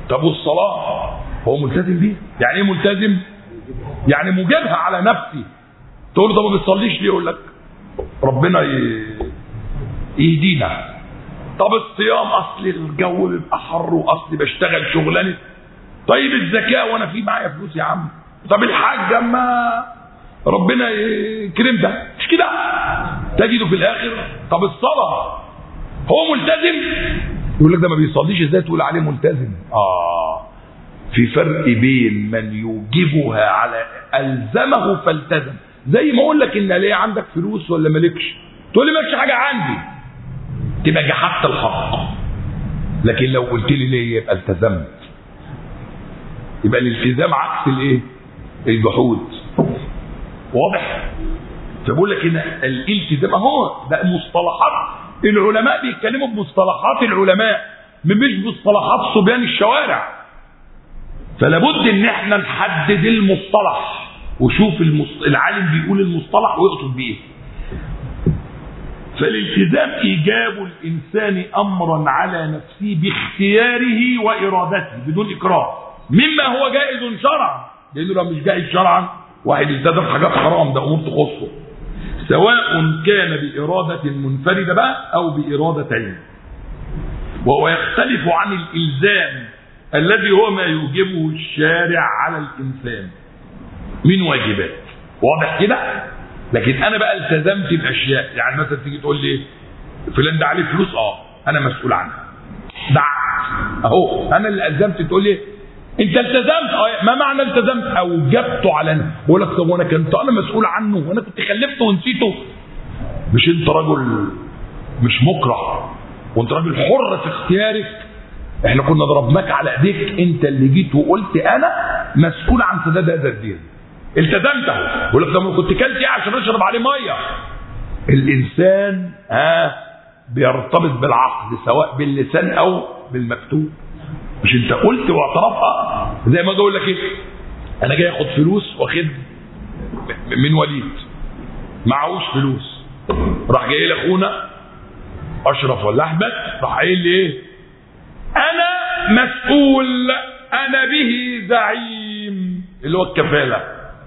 A: طب والصلاه هو ملتزم بيها يعني ايه ملتزم يعني مجابها على نفسي تقول له طب ما بتصليش ليه يقول لك ربنا يهدينا طب الصيام اصل الجو بيبقى حر واصل بشتغل شغلانه طيب الزكاه وانا في معايا فلوس يا عم طب الحاج اما ربنا يكرم ده مش كده تجده في الاخر طب الصلاه هو ملتزم يقول لك ده ما بيصليش ازاي تقول عليه ملتزم اه في فرق بين من يوجبها على الزمه فالتزم زي ما اقول لك ان ليه عندك فلوس ولا مالكش تقول لي مالكش حاجه عندي تبقى جحدت الحق لكن لو قلت لي ليه يبقى التزمت يبقى الالتزام عكس الايه الجحود واضح فبقول لك هنا الالتزام اهو ده مصطلحات العلماء بيتكلموا بمصطلحات العلماء مش بمصطلحات صبيان الشوارع فلا بد ان احنا نحدد المصطلح وشوف المص... العالم بيقول المصطلح ويقصد بيه فالالتزام ايجاب الانسان امرا على نفسه باختياره وارادته بدون اكراه مما هو جائز شرعا لانه لو مش جائز شرعا واحد يلتزم حاجات حرام ده امور تخصه سواء كان بإرادة منفردة بقى أو بإرادتين وهو يختلف عن الإلزام الذي هو ما يوجبه الشارع على الإنسان من واجبات واضح كده لكن أنا بقى التزمت بأشياء يعني مثلا تيجي تقول لي فلان ده عليه فلوس اه أنا مسؤول عنها دعت أهو أنا اللي ألزمت تقول لي انت التزمت اه ما معنى التزمت اوجبته على انا بقول لك طب وانا كنت انا مسؤول عنه وانا كنت خلفته ونسيته مش انت رجل مش مكره وانت راجل حر في اختيارك احنا كنا ضربناك على ايديك انت اللي جيت وقلت انا مسؤول عن سداد هذا الدين التزمته بقول لك طب كنت كلت ايه عشان اشرب عليه ميه الانسان ها بيرتبط بالعقل سواء باللسان او بالمكتوب مش انت قلت واعترفها زي ما اقول لك ايه انا جاي اخد فلوس واخد من وليد معهوش فلوس راح جاي لاخونا اشرف ولا احمد راح قايل لي ايه انا مسؤول انا به زعيم اللي هو الكفاله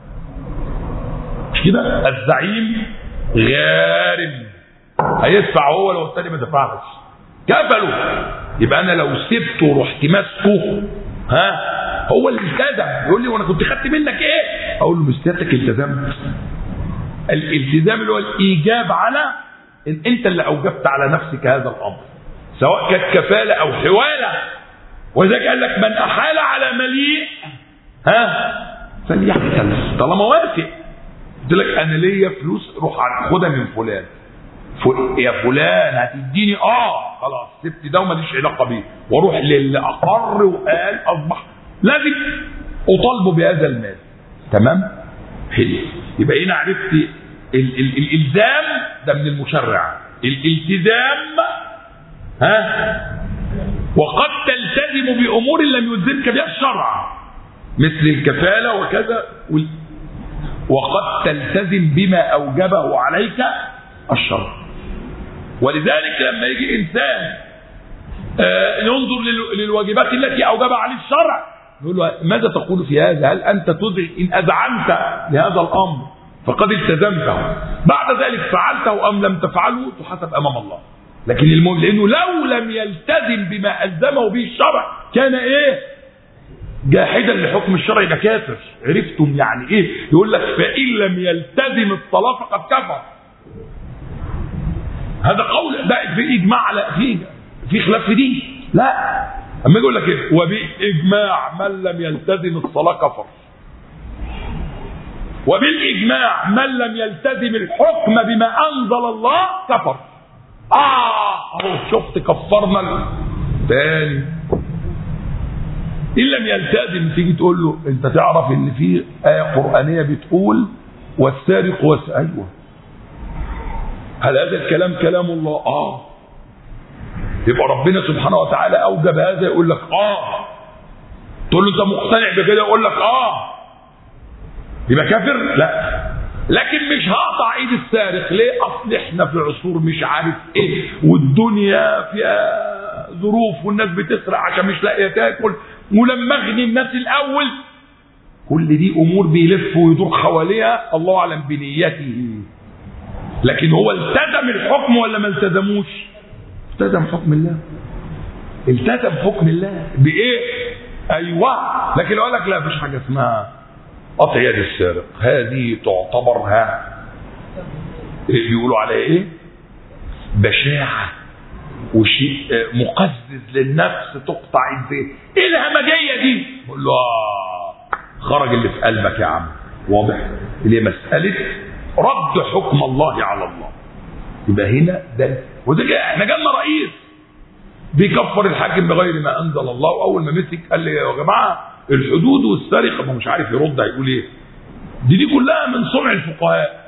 A: مش كده الزعيم غارم هيدفع هو لو الثاني ما دفعش كفله يبقى انا لو سبته ورحت ماسكه ها هو اللي التزم يقول لي وانا كنت خدت منك ايه اقول له مش سيادتك التزمت الالتزام اللي هو الايجاب على ان انت اللي اوجبت على نفسك هذا الامر سواء كانت كفاله او حواله وذلك قال لك من احال على مليء ها فليحتل طالما وافق قلت لك انا ليا فلوس روح خدها من فلان يا فلان هتديني اه خلاص سبت ده وماليش علاقه بيه واروح للي اقر وقال اصبح لازم اطالبه بهذا المال تمام حلو يبقى هنا عرفت ال ال الالزام ده من المشرع الالتزام ها وقد تلتزم بامور لم يلزمك بها الشرع مثل الكفاله وكذا وقد تلتزم بما اوجبه عليك الشرع ولذلك لما يجي انسان آه ينظر للواجبات التي اوجبها عليه الشرع يقول له ماذا تقول في هذا؟ هل انت تدعي ان اذعنت لهذا الامر فقد التزمته بعد ذلك فعلته ام لم تفعله تحاسب امام الله لكن المهم لانه لو لم يلتزم بما الزمه به الشرع كان ايه؟ جاحدا لحكم الشرع يبقى كافر عرفتم يعني ايه؟ يقول لك فان لم يلتزم الصلاه فقد كفر هذا قول ده في اجماع على في في خلاف في دي لا اما يقول لك ايه وباجماع من لم يلتزم الصلاه كفر وبالاجماع من لم يلتزم الحكم بما انزل الله كفر اه اهو شفت كفرنا تاني ان لم يلتزم تيجي تقول له انت تعرف ان في ايه قرانيه بتقول والسارق والسارق ايوه هل هذا الكلام كلام الله اه يبقى ربنا سبحانه وتعالى اوجب هذا يقول لك اه تقول له انت مقتنع بكده يقول لك اه يبقى كافر لا لكن مش هقطع ايد السارق ليه اصل احنا في عصور مش عارف ايه والدنيا فيها ظروف والناس بتسرق عشان مش لاقيه تاكل ملمغني الناس الاول كل دي امور بيلف ويدور حواليها الله اعلم بنيته لكن هو التزم الحكم ولا ما التزموش التزم حكم الله التزم حكم الله بايه ايوه لكن لو قال لك لا مفيش حاجه اسمها قطع يد السارق هذه تعتبر ها إيه بيقولوا عليها ايه بشاعه وشيء مقزز للنفس تقطع ازاي ايه الهمجيه دي بقول له آه خرج اللي في قلبك يا عم واضح اللي هي مساله رد حكم الله على الله يبقى هنا ده وده جاء احنا جالنا رئيس بيكفر الحاكم بغير ما انزل الله واول ما مسك قال لي يا جماعه الحدود والسرقه ما مش عارف يرد هيقول ايه دي دي كلها من صنع الفقهاء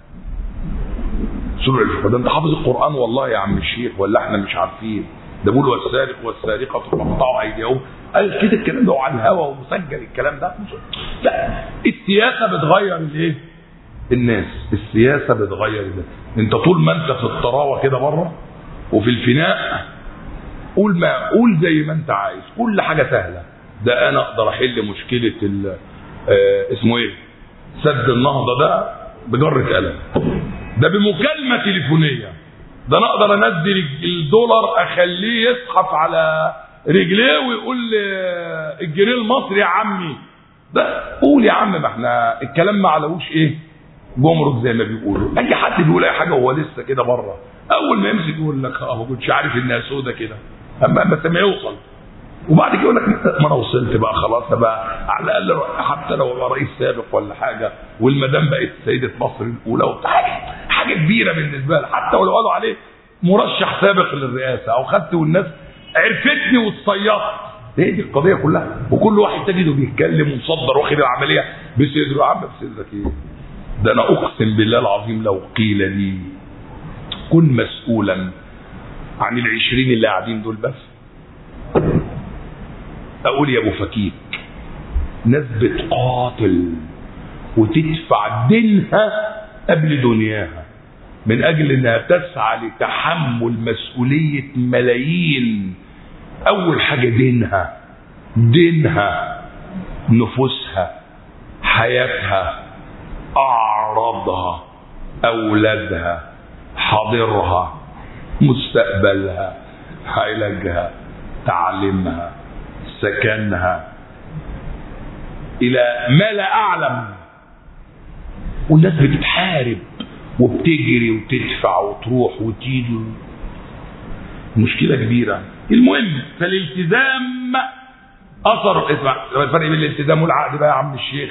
A: صنع الفقهاء ده انت حافظ القران والله يا عم الشيخ ولا احنا مش عارفين ده بيقول والسارق والسارقه فاقطعوا ايديهم قال كده الكلام ده على الهوا ومسجل الكلام ده لا السياسه بتغير الايه الناس السياسه بتغير الناس انت طول ما انت في الطراوه كده بره وفي الفناء قول ما قول زي ما انت عايز كل حاجه سهله ده انا اقدر احل مشكله ال آه اسمه ايه سد النهضه ده بجره قلم ده بمكالمه تليفونيه ده انا اقدر انزل الدولار اخليه يزحف على رجليه ويقول الجنيه المصري يا عمي ده قول يا عم ما احنا الكلام ما علوش ايه جمرك زي ما بيقولوا اي حد بيقول اي حاجه وهو لسه كده بره اول ما يمسك يقول لك اه ما كنتش عارف انها سودة كده اما بس ما يوصل وبعد كده يقول لك ما انا وصلت بقى خلاص بقى على الاقل حتى لو بقى رئيس سابق ولا حاجه والمدام بقت سيده مصر الاولى وبتاع حاجه حاجه كبيره بالنسبه لي حتى ولو قالوا عليه مرشح سابق للرئاسه او خدت والناس عرفتني واتصيدت هي دي القضيه كلها وكل واحد تجده بيتكلم ومصدر واخد العمليه بصدره يا عم بصدرك ايه ده انا اقسم بالله العظيم لو قيل لي كن مسؤولا عن العشرين اللي قاعدين دول بس اقول يا ابو فكيك ناس بتقاتل وتدفع دينها قبل دنياها من اجل انها تسعى لتحمل مسؤوليه ملايين اول حاجه دينها دينها نفوسها حياتها اعراضها اولادها حاضرها مستقبلها علاجها تعليمها سكنها الى ما لا اعلم والناس بتتحارب وبتجري وتدفع وتروح وتيجي مشكلة كبيرة المهم فالالتزام أثر اسمع الفرق بين الالتزام والعقد بقى يا عم الشيخ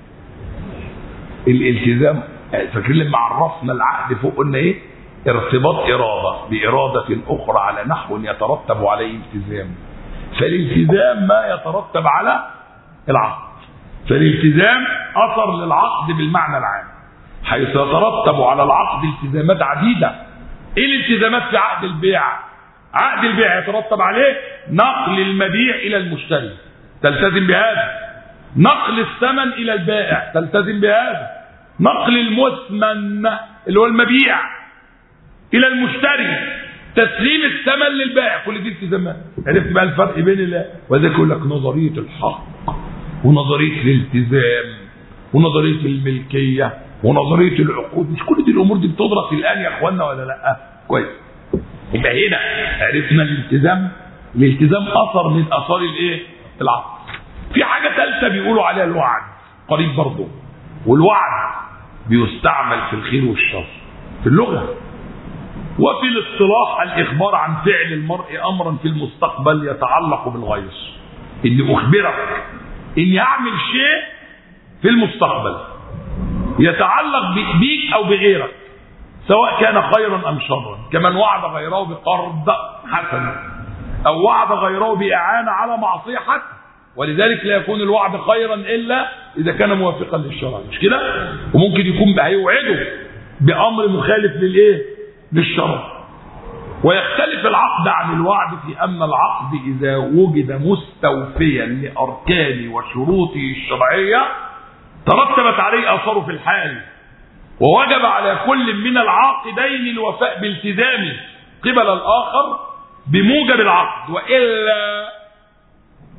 A: الالتزام فاكرين لما عرفنا العقد فوق قلنا ايه ارتباط إرادة بإرادة أخرى على نحو يترتب عليه التزام فالالتزام ما يترتب على العقد فالالتزام أثر للعقد بالمعنى العام حيث يترتب على العقد التزامات عديدة ايه الالتزامات في عقد البيع عقد البيع يترتب عليه نقل المبيع الى المشتري تلتزم بهذا نقل الثمن الى البائع تلتزم بهذا نقل المثمن اللي هو المبيع الى المشتري تسليم الثمن للبائع كل دي التزامات عرفت بقى الفرق بين الله وذلك يقول لك نظريه الحق ونظريه الالتزام ونظريه الملكيه ونظريه العقود مش كل دي الامور دي بتدرس الان يا اخوانا ولا لا كويس يبقى هنا عرفنا الالتزام الالتزام اثر من اثار الايه العقد في حاجه ثالثه بيقولوا عليها الوعد قريب برضه والوعد بيستعمل في الخير والشر في اللغه وفي الاصطلاح الاخبار عن فعل المرء امرا في المستقبل يتعلق بالغير اني اخبرك اني اعمل شيء في المستقبل يتعلق بيك او بغيرك سواء كان خيرا ام شرا كمن وعد غيره بقرض حسن او وعد غيره باعانه على معصيه حسن ولذلك لا يكون الوعد خيرا الا اذا كان موافقا للشرع مش كده وممكن يكون هيوعده بامر مخالف للايه للشرع ويختلف العقد عن الوعد في ان العقد اذا وجد مستوفيا لاركانه وشروطه الشرعيه ترتبت عليه اثاره في الحال ووجب على كل من العاقدين الوفاء بالتزامه قبل الاخر بموجب العقد والا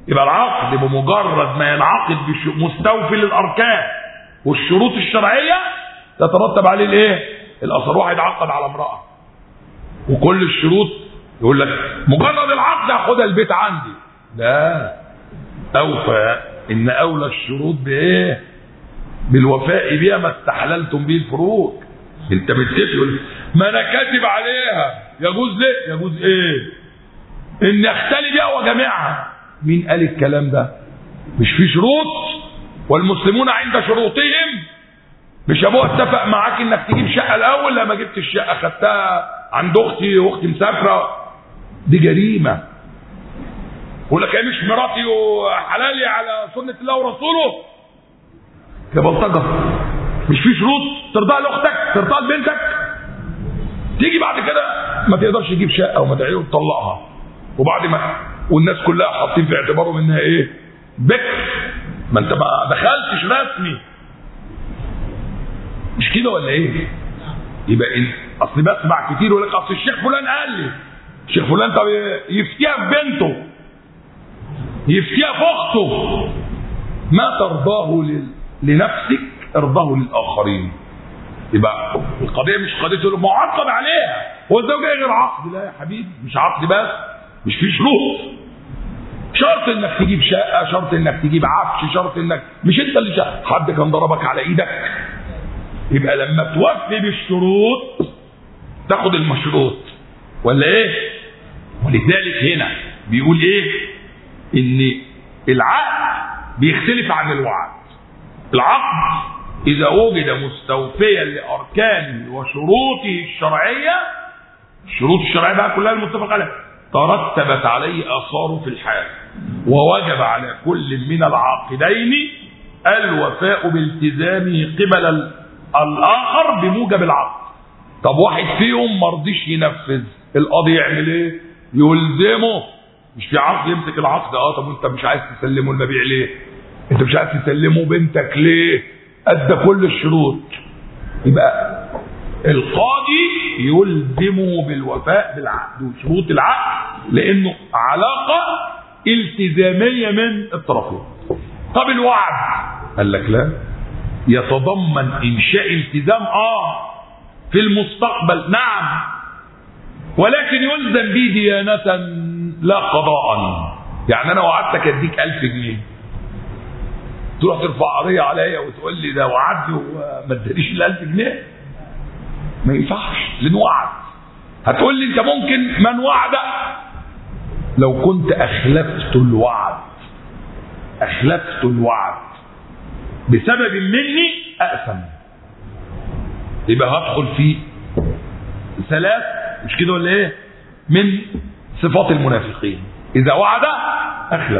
A: يبقى العقد بمجرد ما ينعقد مستوفي للاركان والشروط الشرعيه تترتب عليه الايه؟ الاثر واحد عقد على امراه وكل الشروط يقول لك مجرد العقد اخدها البيت عندي لا اوفى ان اولى الشروط بايه؟ بالوفاء بها ما استحللتم به الفروج انت متفق ما انا كاتب عليها يجوز ليه؟ يجوز ايه؟ ان اختلي بها وجميعها مين قال الكلام ده؟ مش في شروط والمسلمون عند شروطهم مش ابوها اتفق معاك انك تجيب شقه الاول لما جبت الشقه خدتها عند اختي واختي مسافره دي جريمه يقول لك هي مش مراتي وحلالي على سنه الله ورسوله يا بلطجه مش في شروط ترضاها لاختك ترضاها لبنتك تيجي بعد كده ما تقدرش تجيب شقه وما تعيش وتطلقها وبعد ما والناس كلها حاطين في اعتبارهم انها ايه بكر ما انت ما دخلتش رسمي مش كده ولا ايه يبقى إن اصل بسمع كتير يقول لك اصل الشيخ فلان قال لي الشيخ فلان طب يفتيها في بنته يفتيها في اخته ما ترضاه لنفسك ارضاه للاخرين يبقى القضيه مش قضيه معقد عليها هو الزوجيه غير عقد لا يا حبيبي مش عقد بس مش في شروط شرط انك تجيب شقه شرط انك تجيب عفش شرط انك مش انت اللي شقة. حد كان ضربك على ايدك يبقى لما توفي بالشروط تاخد المشروط ولا ايه ولذلك هنا بيقول ايه ان العقد بيختلف عن الوعد العقد اذا وجد مستوفيا لاركانه وشروطه الشرعيه الشروط الشرعيه بقى كلها المتفق عليها ترتبت عليه اثاره في الحال ووجب على كل من العاقدين الوفاء بالتزامه قبل الاخر بموجب العقد طب واحد فيهم ما رضيش ينفذ القاضي يعمل ايه يلزمه مش في عقد يمسك العقد اه طب انت مش عايز تسلمه المبيع ليه انت مش عايز تسلمه بنتك ليه ادى كل الشروط يبقى القاضي يلزمه بالوفاء بالعقد وشروط العقد لانه علاقه التزاميه من الطرفين طب الوعد قال لك لا يتضمن انشاء التزام اه في المستقبل نعم ولكن يلزم به ديانة لا قضاء يعني انا وعدتك اديك ألف جنيه تروح ترفع قضيه عليا وتقول لي ده وعدني وما ادانيش ال 1000 جنيه ما ينفعش لانه وعد هتقول لي انت ممكن من وعد لو كنت اخلفت الوعد اخلفت الوعد بسبب مني اقسم يبقى هدخل في ثلاث مش كده ولا ايه من صفات المنافقين اذا وعد اخلف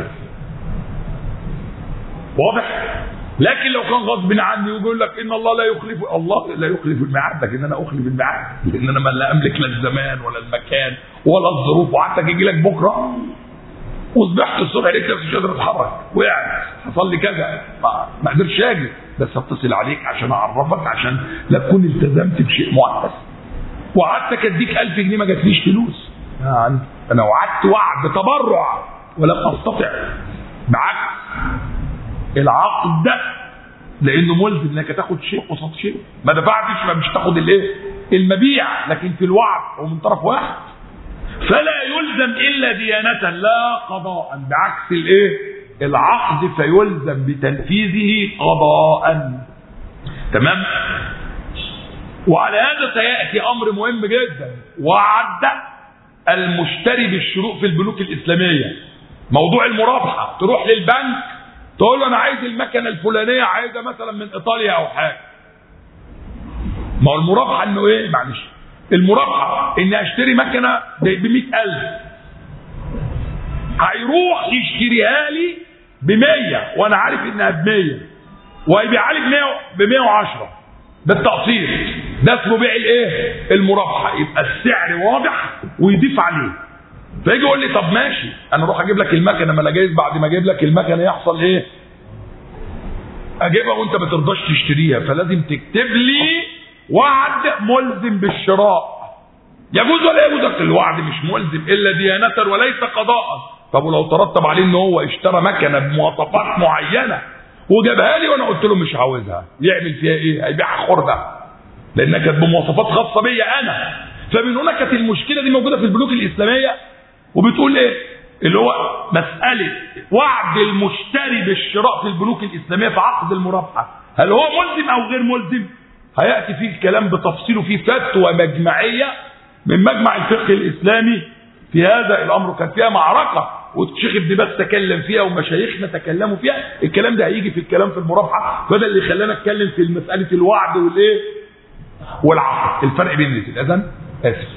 A: واضح لكن لو كان غصب عني ويقول لك ان الله لا يخلف الله لا يخلف الميعاد لكن انا اخلف الميعاد لان انا ما لا املك لا الزمان ولا المكان ولا الظروف وعدتك يجي لك بكره وصبحت الصبح لقيت نفسي مش قادر اتحرك وقعت حصل لي كذا ما قدرتش اجي بس اتصل عليك عشان اعرفك عشان لا تكون التزمت بشيء معين وعدتك اديك 1000 جنيه ما جاتليش فلوس يعني انا وعدت وعد تبرع ولم استطع بعكس العقد ده لانه ملزم انك تاخد شيء قصاد شيء ما دفعتش ما مش تاخد الايه المبيع لكن في الوعد هو من طرف واحد فلا يلزم الا ديانه لا قضاء بعكس الايه العقد فيلزم بتنفيذه قضاء تمام وعلى هذا سياتي امر مهم جدا وعد المشتري بالشروط في البنوك الاسلاميه موضوع المرابحه تروح للبنك تقول له انا عايز المكنه الفلانيه عايزها مثلا من ايطاليا او حاجه ما هو المرابحه انه ايه معلش المرابحه اني اشتري مكنه ب 100000 هيروح يشتريها لي ب 100 وانا عارف انها ب 100 وهيبيعها لي ب 100 ب 110 بالتقسيط ده اسمه بيع الايه؟ المرابحه يبقى السعر واضح ويضيف عليه فيجي يقول لي طب ماشي انا اروح اجيب لك المكنه ما انا جايز بعد ما اجيب لك المكنه يحصل ايه؟ اجيبها وانت ما ترضاش تشتريها فلازم تكتب لي وعد ملزم بالشراء يجوز ولا يجوز الوعد مش ملزم الا ديانه وليس قضاء طب ولو ترتب عليه ان هو اشترى مكنه بمواصفات معينه وجابها لي وانا قلت له مش عاوزها يعمل فيها ايه هيبيعها خرده لانها كانت بمواصفات خاصه بيا انا فمن هنا كانت المشكله دي موجوده في البنوك الاسلاميه وبتقول ايه اللي هو مساله وعد المشتري بالشراء في البنوك الاسلاميه في عقد المرابحه هل هو ملزم او غير ملزم هياتي فيه الكلام بتفصيله في فتوى مجمعيه من مجمع الفقه الاسلامي في هذا الامر كان فيها معركه والشيخ ابن باز تكلم فيها ومشايخنا تكلموا فيها الكلام ده هيجي في الكلام في المرابحه فده اللي خلانا نتكلم في مساله الوعد والايه والعقد الفرق بين الاثنين اذن اسف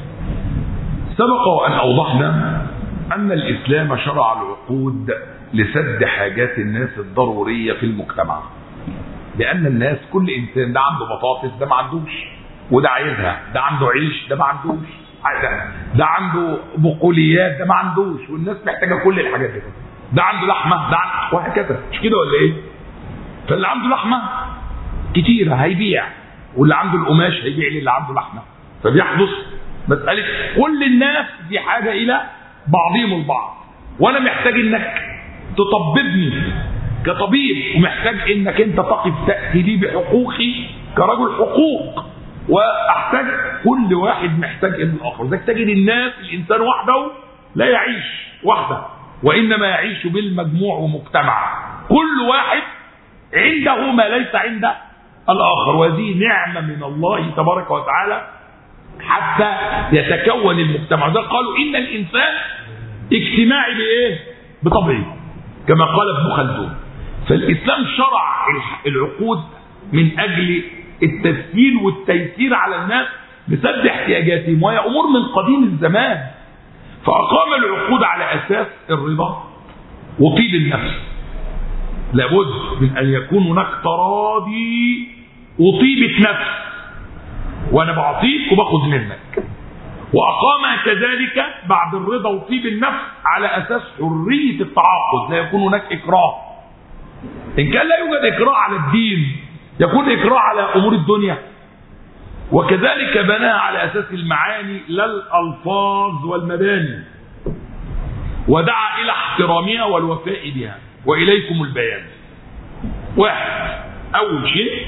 A: سبق وان اوضحنا ان الاسلام شرع العقود لسد حاجات الناس الضروريه في المجتمع لان الناس كل انسان ده عنده بطاطس ده ما عندوش وده عايزها ده عنده عيش ده ما عندوش ده, ده عنده بقوليات ده ما عندوش والناس محتاجه كل الحاجات دي ده عنده لحمه ده عنده وهكذا مش كده ولا ايه فاللي عنده لحمه كتيره هيبيع واللي عنده القماش هيبيع للي عنده لحمه فبيحدث مساله كل الناس في حاجه الى بعضهم البعض وانا محتاج انك تطببني كطبيب ومحتاج انك انت تقف تاتي لي بحقوقي كرجل حقوق واحتاج كل واحد محتاج الى الاخر ذلك تجد الناس الانسان وحده لا يعيش وحده وانما يعيش بالمجموع ومجتمع كل واحد عنده ما ليس عند الاخر وهذه نعمه من الله تبارك وتعالى حتى يتكون المجتمع ده قالوا ان الانسان اجتماعي بايه بطبعه كما قال ابن خلدون فالاسلام شرع العقود من اجل التسهيل والتيسير على الناس لسد احتياجاتهم وهي امور من قديم الزمان فاقام العقود على اساس الرضا وطيب النفس لابد من ان يكون هناك تراضي وطيبه نفس وانا بعطيك وباخد منك واقام كذلك بعد الرضا وطيب النفس على اساس حريه التعاقد لا يكون هناك اكراه ان كان لا يوجد اكراه على الدين يكون اكراه على امور الدنيا وكذلك بناها على اساس المعاني لا الالفاظ والمباني ودعا الى احترامها والوفاء بها واليكم البيان واحد اول شيء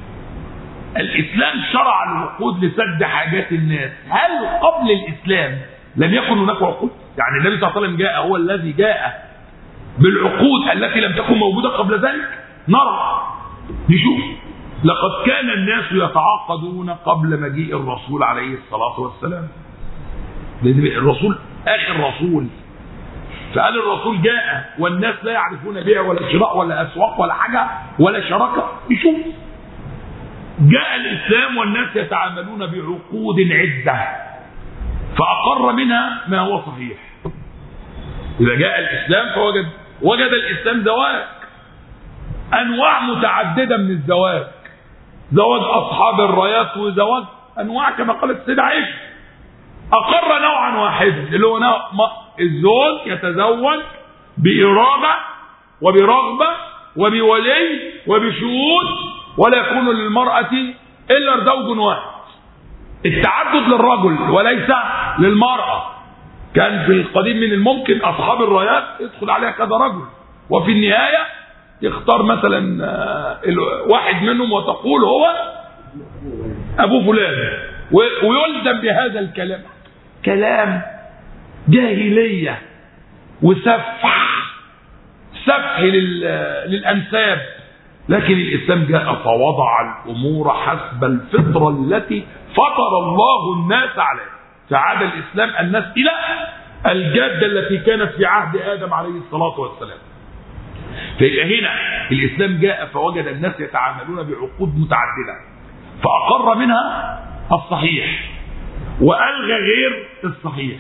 A: الاسلام شرع العقود لسد حاجات الناس هل قبل الاسلام لم يكن هناك عقود يعني النبي صلى الله عليه وسلم جاء هو الذي جاء بالعقود التي لم تكن موجوده قبل ذلك نرى نشوف لقد كان الناس يتعاقدون قبل مجيء الرسول عليه الصلاه والسلام لان الرسول اخر رسول فقال الرسول جاء والناس لا يعرفون بيع ولا شراء ولا اسواق ولا حاجه ولا شراكه نشوف جاء الإسلام والناس يتعاملون بعقود عدة فأقر منها ما هو صحيح إذا جاء الإسلام فوجد وجد الإسلام زواج أنواع متعددة من الزواج زواج أصحاب الرايات وزواج أنواع كما قالت السيدة عائشة أقر نوعا واحدا اللي هو نوع الزوج يتزوج بإرادة وبرغبة وبولي وبشهود ولا يكون للمرأة إلا زوج واحد التعدد للرجل وليس للمرأة كان في القديم من الممكن أصحاب الرايات يدخل عليها كذا رجل وفي النهاية يختار مثلا واحد منهم وتقول هو أبو فلان ويلزم بهذا الكلام كلام جاهلية وسفح سفح للأنساب لكن الإسلام جاء فوضع الأمور حسب الفطرة التي فطر الله الناس عليها فعاد الإسلام الناس إلى الجادة التي كانت في عهد آدم عليه الصلاة والسلام فيبقى هنا الإسلام جاء فوجد الناس يتعاملون بعقود متعددة فأقر منها الصحيح وألغى غير الصحيح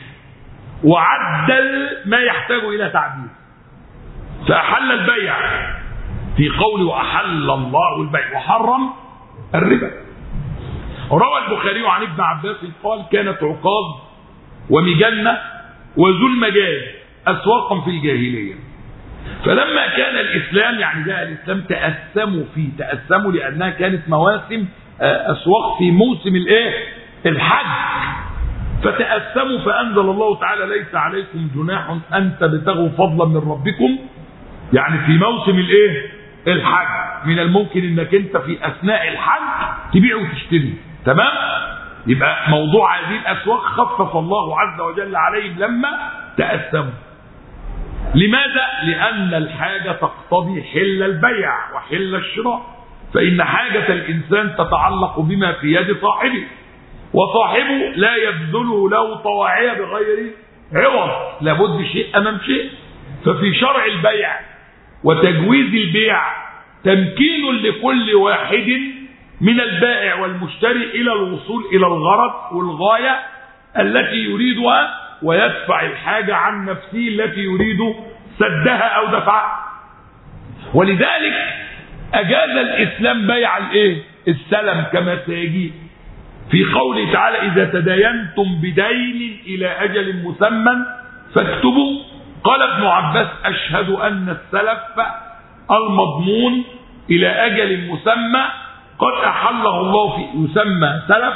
A: وعدل ما يحتاج إلى تعديل فأحل البيع في قول وأحل الله البيع وحرم الربا روى البخاري عن ابن عباس قال كانت عقاظ ومجنة وذو المجاز أسواقا في الجاهلية فلما كان الإسلام يعني جاء الإسلام تأسموا فيه تأسموا لأنها كانت مواسم أسواق في موسم الإيه؟ الحج فتأسموا فأنزل الله تعالى ليس عليكم جناح أن تبتغوا فضلا من ربكم يعني في موسم الايه الحج من الممكن انك انت في اثناء الحج تبيع وتشتري تمام يبقى موضوع هذه الاسواق خفف الله عز وجل عليهم لما تأسموا لماذا؟ لأن الحاجة تقتضي حل البيع وحل الشراء فإن حاجة الإنسان تتعلق بما في يد صاحبه وصاحبه لا يبذله له طواعية بغير عوض لابد شيء أمام شيء ففي شرع البيع وتجويز البيع تمكين لكل واحد من البائع والمشتري إلى الوصول إلى الغرض والغاية التي يريدها ويدفع الحاجة عن نفسه التي يريد سدها أو دفعها ولذلك أجاز الإسلام بيع الإيه؟ السلم كما سيجي في قوله تعالى إذا تداينتم بدين إلى أجل مسمى فاكتبوا قال ابن عباس أشهد أن السلف المضمون إلى أجل مسمى قد أحله الله في يسمى سلف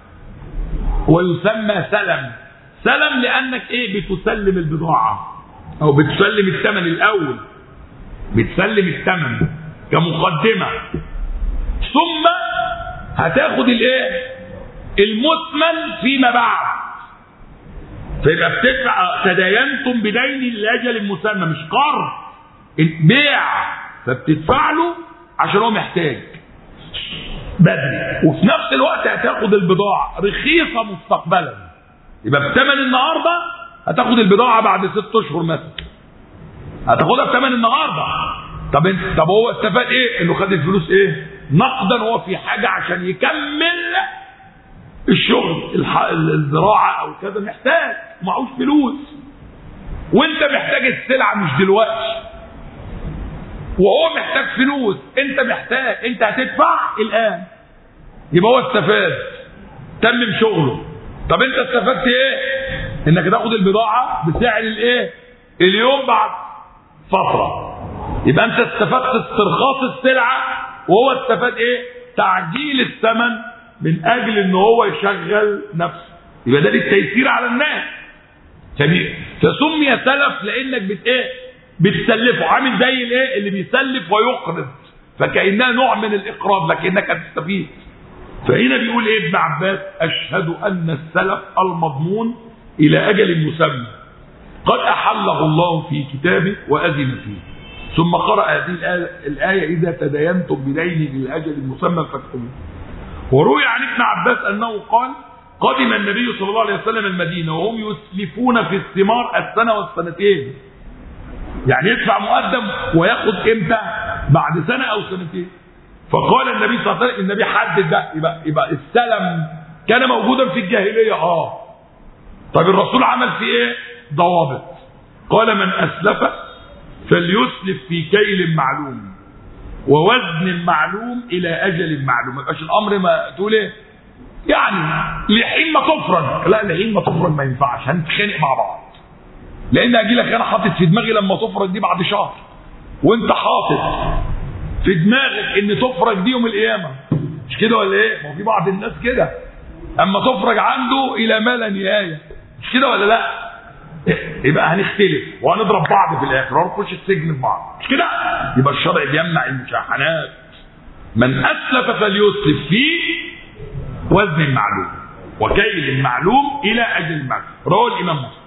A: ويسمى سلم سلم لأنك إيه بتسلم البضاعة أو بتسلم الثمن الأول بتسلم الثمن كمقدمة ثم هتاخد الايه المثمن فيما بعد فيبقى بتدفع تداينتم بدين لاجل مسمى مش قرض بيع فبتدفع له عشان هو محتاج بدري وفي نفس الوقت هتاخد البضاعه رخيصه مستقبلا يبقى بثمن النهارده هتاخد البضاعه بعد ست اشهر مثلا هتاخدها بثمن النهارده طب انت طب هو استفاد ايه؟ انه خد الفلوس ايه؟ نقدا وهو في حاجه عشان يكمل الشغل الح... الزراعه او كذا محتاج معهوش فلوس وانت محتاج السلعه مش دلوقتي وهو محتاج فلوس انت محتاج انت هتدفع الان يبقى هو استفاد تمم شغله طب انت استفدت ايه انك تاخد البضاعه بسعر الايه اليوم بعد فتره يبقى انت استفدت استرخاص السلعه وهو استفاد ايه تعجيل الثمن من اجل ان هو يشغل نفسه يبقى ده للتيسير على الناس فسمي سلف لانك بت ايه بتسلفه عامل زي الايه اللي بيسلف ويقرض فكانها نوع من الاقراض لكنك هتستفيد فهنا بيقول ايه ابن عباس اشهد ان السلف المضمون الى اجل مسمى قد احله الله في كتابه واذن فيه ثم قرأ هذه الآية إذا تداينتم بدين للأجل المسمى فاكتبوه وروي عن ابن عباس أنه قال قدم النبي صلى الله عليه وسلم المدينة وهم يسلفون في الثمار السنة والسنتين يعني يدفع مقدم وياخد امتى بعد سنة أو سنتين فقال النبي صلى الله عليه وسلم النبي حدد ده يبقى, يبقى السلم كان موجودا في الجاهلية اه طب الرسول عمل فيه ايه ضوابط قال من أسلف فليسلف في كيل معلوم ووزن معلوم الى اجل معلوم ما يبقاش الامر ما تقول ايه يعني لحين ما تفرج لا لحين ما تفرج ما ينفعش هنتخانق مع بعض لان اجي لك انا حاطط في دماغي لما تفرج دي بعد شهر وانت حاطط في دماغك ان تفرج دي يوم القيامه مش كده ولا ايه ما في بعض الناس كده اما تفرج عنده الى ما لا نهايه مش كده ولا لا يبقى هنختلف وهنضرب بعض في الاخر وهنخش السجن في بعض مش كده يبقى الشرع بيمنع المشاحنات من اسلف فليسلف في وزن معلوم وكيل معلوم الى اجل معلوم رواه الامام مسلم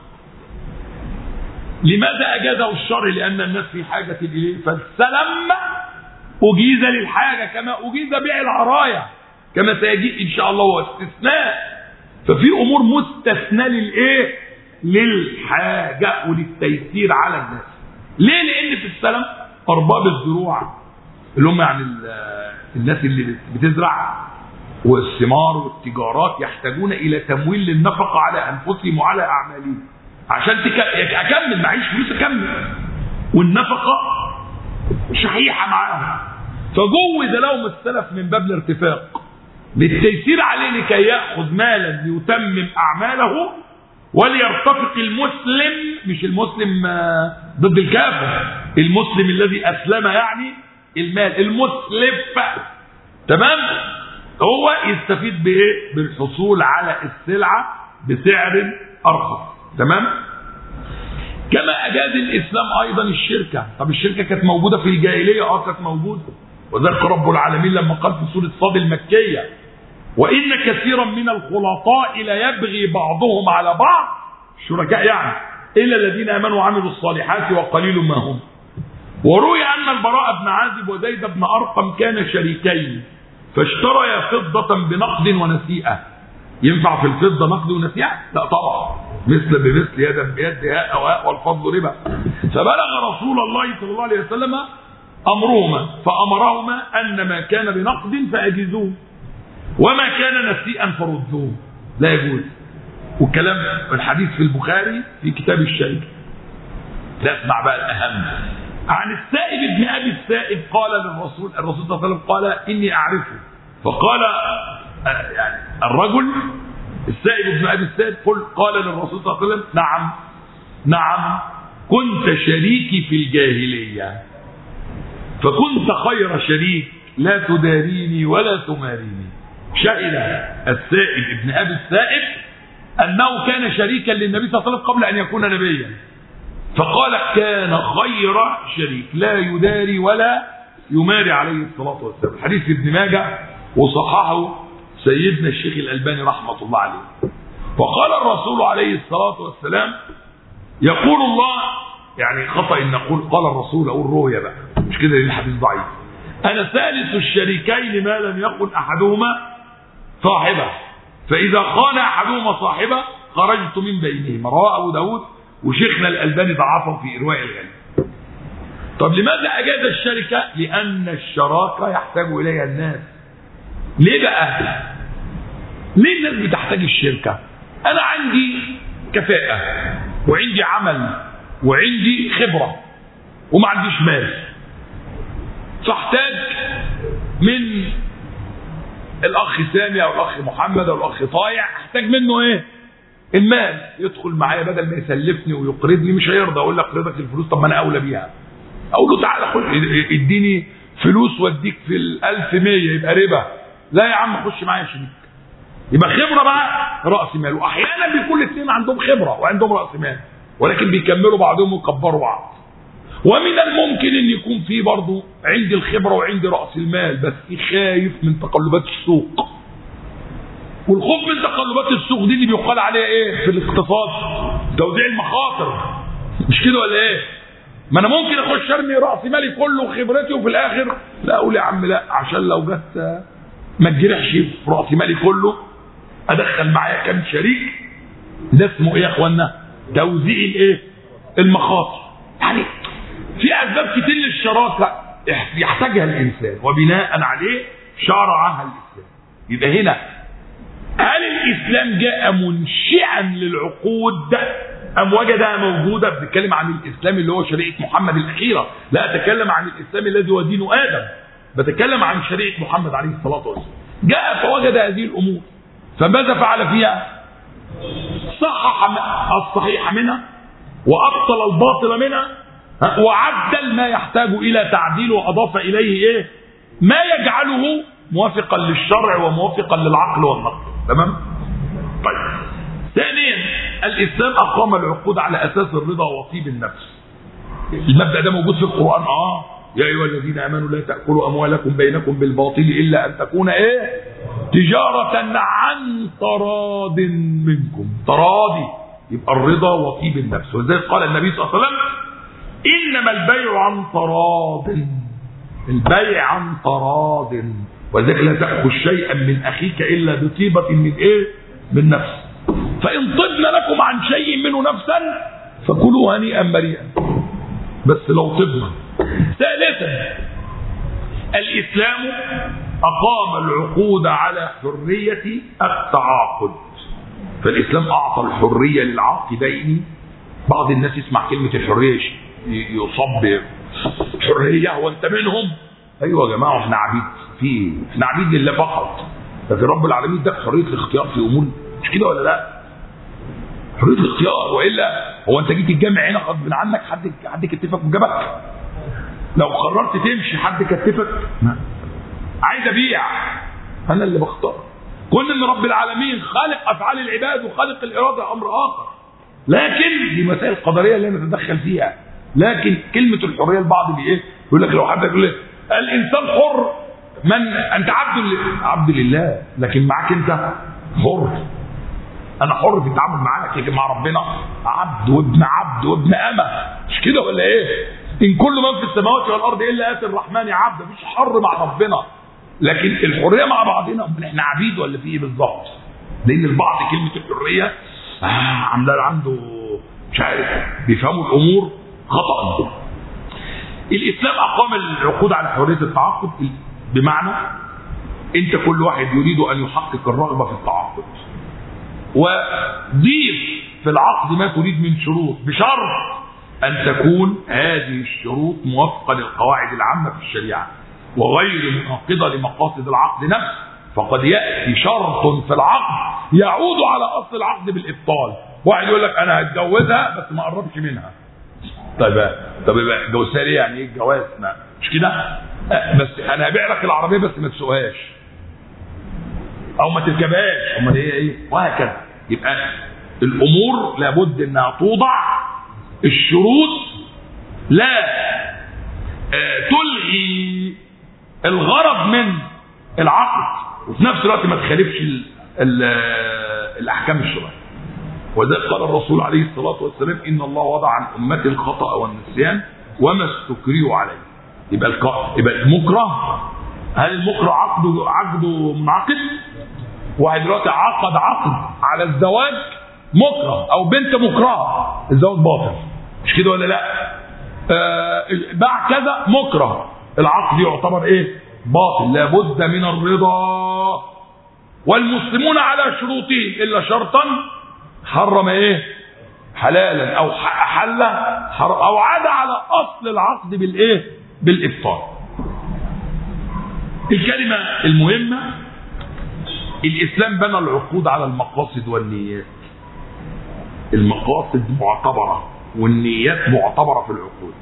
A: لماذا اجازه الشرع لان الناس في حاجه اليه فالسلم اجيز للحاجه كما اجيز بيع العرايا كما سيجيء ان شاء الله هو استثناء ففي امور مستثنى للايه للحاجة وللتيسير على الناس ليه لان في السلم ارباب الزروع اللي هم يعني الناس اللي بتزرع والثمار والتجارات يحتاجون الى تمويل للنفقة على انفسهم وعلى اعمالهم عشان تك... اكمل معيش فلوس اكمل والنفقة شحيحة معاهم فجوز لهم السلف من باب الارتفاق للتيسير عليه لكي ياخذ مالا ليتمم اعماله وليرتفق المسلم مش المسلم ضد الكافر المسلم الذي اسلم يعني المال المسلف تمام هو يستفيد بايه بالحصول على السلعه بسعر ارخص تمام كما اجاز الاسلام ايضا الشركه طب الشركه كانت موجوده في الجاهليه اه كانت موجوده وذلك رب العالمين لما قال في سوره صاد المكيه وان كثيرا من الخلطاء ليبغي بعضهم على بعض شركاء يعني الا الذين امنوا وعملوا الصالحات وقليل ما هم وروي ان البراء بن عازب وزيد بن ارقم كان شريكين فاشتريا فضة بنقد ونسيئة ينفع في الفضة نقد ونسيئة؟ لا طبعا مثل بمثل يدا بيد هاء او هاء والفضل ربا فبلغ رسول الله صلى الله عليه وسلم امرهما فامرهما ان ما كان بنقد فاجزوه وما كان نسيئا فردوه لا يجوز والكلام الحديث في البخاري في كتاب الشركه لا اسمع بقى الاهم عن السائب ابن ابي السائب قال للرسول الرسول صلى الله عليه وسلم قال اني اعرفه فقال يعني الرجل السائب ابن ابي السائب قل قال للرسول صلى الله عليه وسلم نعم نعم كنت شريكي في الجاهليه فكنت خير شريك لا تداريني ولا تماريني شهد السائب ابن ابي السائب انه كان شريكا للنبي صلى الله عليه وسلم قبل ان يكون نبيا فقال كان خير شريك لا يداري ولا يماري عليه الصلاة والسلام حديث ابن ماجه وصححه سيدنا الشيخ الألباني رحمة الله عليه وقال الرسول عليه الصلاة والسلام يقول الله يعني خطأ إن نقول قال الرسول أقول رؤيا بقى مش كده لأن الحديث ضعيف أنا ثالث الشريكين ما لم يكن أحدهما صاحبه فإذا خان أحدهما صاحبه خرجت من بينهما رواه أبو داود وشيخنا الألباني ضعفه في إرواء الغني طب لماذا أجاز الشركة لأن الشراكة يحتاج إليها الناس ليه بقى ليه الناس بتحتاج الشركة أنا عندي كفاءة وعندي عمل وعندي خبرة وما عنديش مال فاحتاج من الأخ سامي أو الأخ محمد أو الأخ طايع احتاج منه إيه المال يدخل معايا بدل ما يسلفني ويقرضني مش هيرضى اقول لك اقرضك الفلوس طب ما انا اولى بيها اقول له تعالى خد اديني فلوس واديك في الألف مية يبقى ربا لا يا عم خش معايا شريك يبقى خبرة بقى رأس مال وأحيانا بيكون الاثنين عندهم خبرة وعندهم رأس مال ولكن بيكملوا بعضهم ويكبروا بعض ومن الممكن ان يكون في برضه عندي الخبرة وعندي رأس المال بس خايف من تقلبات السوق والخوف من تقلبات السوق دي اللي بيقال عليها ايه في الاقتصاد توزيع المخاطر مش كده ولا ايه ما انا ممكن اخش ارمي راس مالي كله وخبرتي وفي الاخر لا اقول يا عم لا عشان لو جت ما تجرحش في راس مالي كله ادخل معايا كام شريك ده اسمه ايه يا اخوانا توزيع الايه المخاطر يعني في اسباب كتير للشراكه يحتاجها الانسان وبناء عليه شرعها الاسلام يبقى هنا هل الاسلام جاء منشئا للعقود ام وجدها موجوده بنتكلم عن الاسلام اللي هو شريعه محمد الاخيره لا اتكلم عن الاسلام الذي هو دين ادم بتكلم عن شريعه محمد عليه الصلاه والسلام جاء فوجد هذه الامور فماذا فعل فيها صحح الصحيح منها وابطل الباطل منها وعدل ما يحتاج الى تعديل واضاف اليه ايه ما يجعله موافقا للشرع وموافقا للعقل والنقل تمام طيب ثانيا الاسلام اقام العقود على اساس الرضا وطيب النفس المبدا ده موجود في القران اه يا ايها الذين امنوا لا تاكلوا اموالكم بينكم بالباطل الا ان تكون ايه تجاره عن تراض منكم تراضي يبقى الرضا وطيب النفس ولذلك قال النبي صلى الله عليه وسلم انما البيع عن تراض البيع عن تراض ولذلك لا تأخذ شيئا من أخيك إلا بطيبة من إيه؟ من نفس فإن طبن لكم عن شيء منه نفسا فكلوا هنيئا مريئا بس لو طبنا ثالثا الإسلام أقام العقود على حرية التعاقد فالإسلام أعطى الحرية للعاقدين بعض الناس يسمع كلمة الحرية يصب حرية وانت منهم ايوه يا جماعه احنا عبيد في احنا عبيد لله فقط لكن رب العالمين ده حريه الاختيار في امور مش كده ولا لا؟ حريه الاختيار والا هو انت جيت الجامع هنا غصب عنك حد حد كتفك وجابك لو قررت تمشي حد كتفك عايز ابيع انا اللي بختار كون ان رب العالمين خالق افعال العباد وخالق الاراده امر اخر لكن دي مسائل قدريه لا نتدخل فيها لكن كلمه الحريه البعض بي ايه يقول لك لو حد يقول لك الانسان حر من انت عبد لله عبد لله لكن معاك انت حر انا حر في التعامل معاك لكن مع ربنا عبد وابن عبد وابن امه مش كده ولا ايه ان كل من في السماوات والارض الا اتي الرحمن عبد مفيش حر مع ربنا لكن الحريه مع بعضنا امال احنا عبيد ولا في ايه بالظبط لان البعض كلمه الحريه آه عامله عنده مش عارف بيفهموا الامور خطا الاسلام اقام العقود على حريه التعاقد بمعنى انت كل واحد يريد ان يحقق الرغبه في التعاقد وضيف في العقد ما تريد من شروط بشرط ان تكون هذه الشروط موافقه للقواعد العامه في الشريعه وغير مناقضه لمقاصد العقد نفسه فقد ياتي شرط في العقد يعود على اصل العقد بالابطال واحد يقول لك انا هتجوزها بس ما قربش منها طيب طب يبقى جوزها ليه يعني ايه الجواز ما مش كده بس انا هبيع لك العربيه بس ما تسوقهاش او ما تركبهاش امال هي ايه وهكذا يبقى الامور لابد انها توضع الشروط لا آه تلغي الغرض من العقد وفي نفس الوقت ما تخالفش ال ال الاحكام الشرعيه وذلك قال الرسول عليه الصلاه والسلام ان الله وضع عن امتي الخطا والنسيان وما استكرهوا عليه يبقى الق... يبقى المكره هل المكره عقده عقده منعقد؟ واحد دلوقتي عقد عقد على الزواج مكره او بنت مكرهه الزواج باطل مش كده ولا لا؟ آه باع كذا مكره العقد يعتبر ايه؟ باطل لابد من الرضا والمسلمون على شروطهم الا شرطا حرم ايه؟ حلالا او حل او عاد على اصل العقد بالايه؟ بالابطال. الكلمه المهمه الاسلام بنى العقود على المقاصد والنيات. المقاصد معتبره والنيات معتبره في العقود.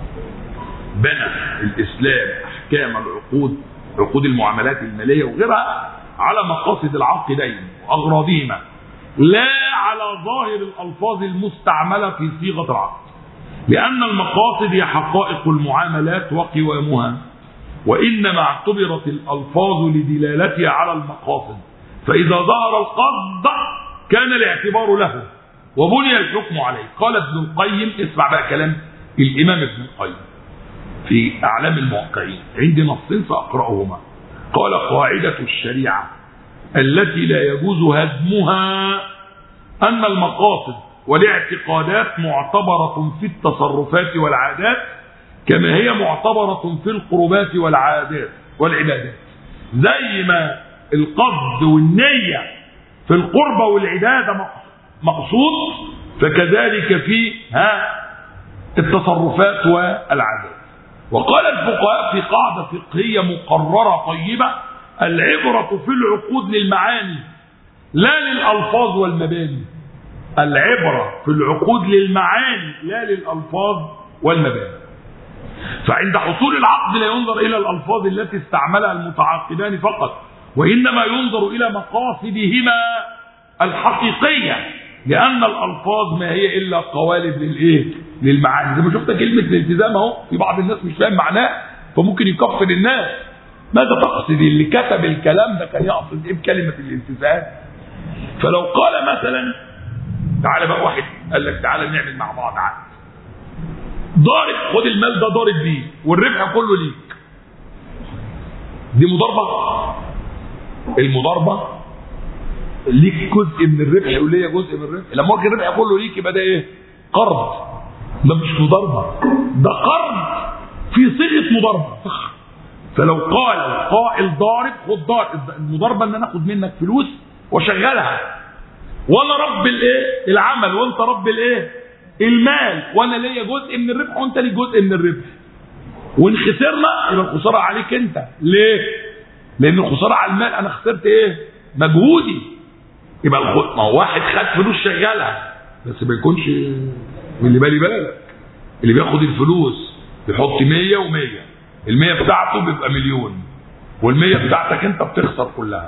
A: بنى الاسلام احكام العقود عقود المعاملات الماليه وغيرها على مقاصد العقدين واغراضهما لا على ظاهر الالفاظ المستعمله في صيغه العقد لان المقاصد هي حقائق المعاملات وقوامها وانما اعتبرت الالفاظ لدلالتها على المقاصد فاذا ظهر القصد كان الاعتبار له وبني الحكم عليه قال ابن القيم اسمع بقى كلام الامام ابن القيم في اعلام الموقعين عندي نصين ساقراهما قال قاعده الشريعه التي لا يجوز هدمها أن المقاصد والاعتقادات معتبرة في التصرفات والعادات كما هي معتبرة في القربات والعادات والعبادات زي ما القصد والنية في القربة والعبادة مقصود فكذلك في ها التصرفات والعادات وقال الفقهاء في قاعدة فقهية مقررة طيبة العبرة في العقود للمعاني لا للألفاظ والمباني العبرة في العقود للمعاني لا للألفاظ والمباني فعند حصول العقد لا ينظر إلى الألفاظ التي استعملها المتعاقدان فقط وإنما ينظر إلى مقاصدهما الحقيقية لأن الألفاظ ما هي إلا قوالب للإيه؟ للمعاني زي ما شفت كلمة الالتزام أهو في بعض الناس مش فاهم معناه فممكن يكفر الناس ماذا تقصد اللي كتب الكلام ده كان يقصد ايه بكلمه الالتزام فلو قال مثلا تعالى بقى واحد قال لك تعالى نعمل مع بعض عقد ضارب خد المال ده ضارب بيه والربح كله ليك دي مضاربه المضاربه ليك جزء من الربح وليا جزء من الربح لما اجي الربح كله ليك يبقى ده ايه قرض ده مش مضاربه ده قرض في صيغه مضاربه فلو قال القائل ضارب خد ضارب المضاربه ان انا اخد منك فلوس واشغلها وانا رب الايه العمل وانت رب الايه المال وانا ليا جزء من الربح وانت ليك جزء من الربح وان خسرنا يبقى الخساره عليك انت ليه لان الخساره على المال انا خسرت ايه مجهودي يبقى الخ... ما هو واحد خد فلوس شغالها بس ما يكونش من اللي بالي بالك اللي بياخد الفلوس يحط 100 و100 المية بتاعته بيبقى مليون والمية بتاعتك انت بتخسر كلها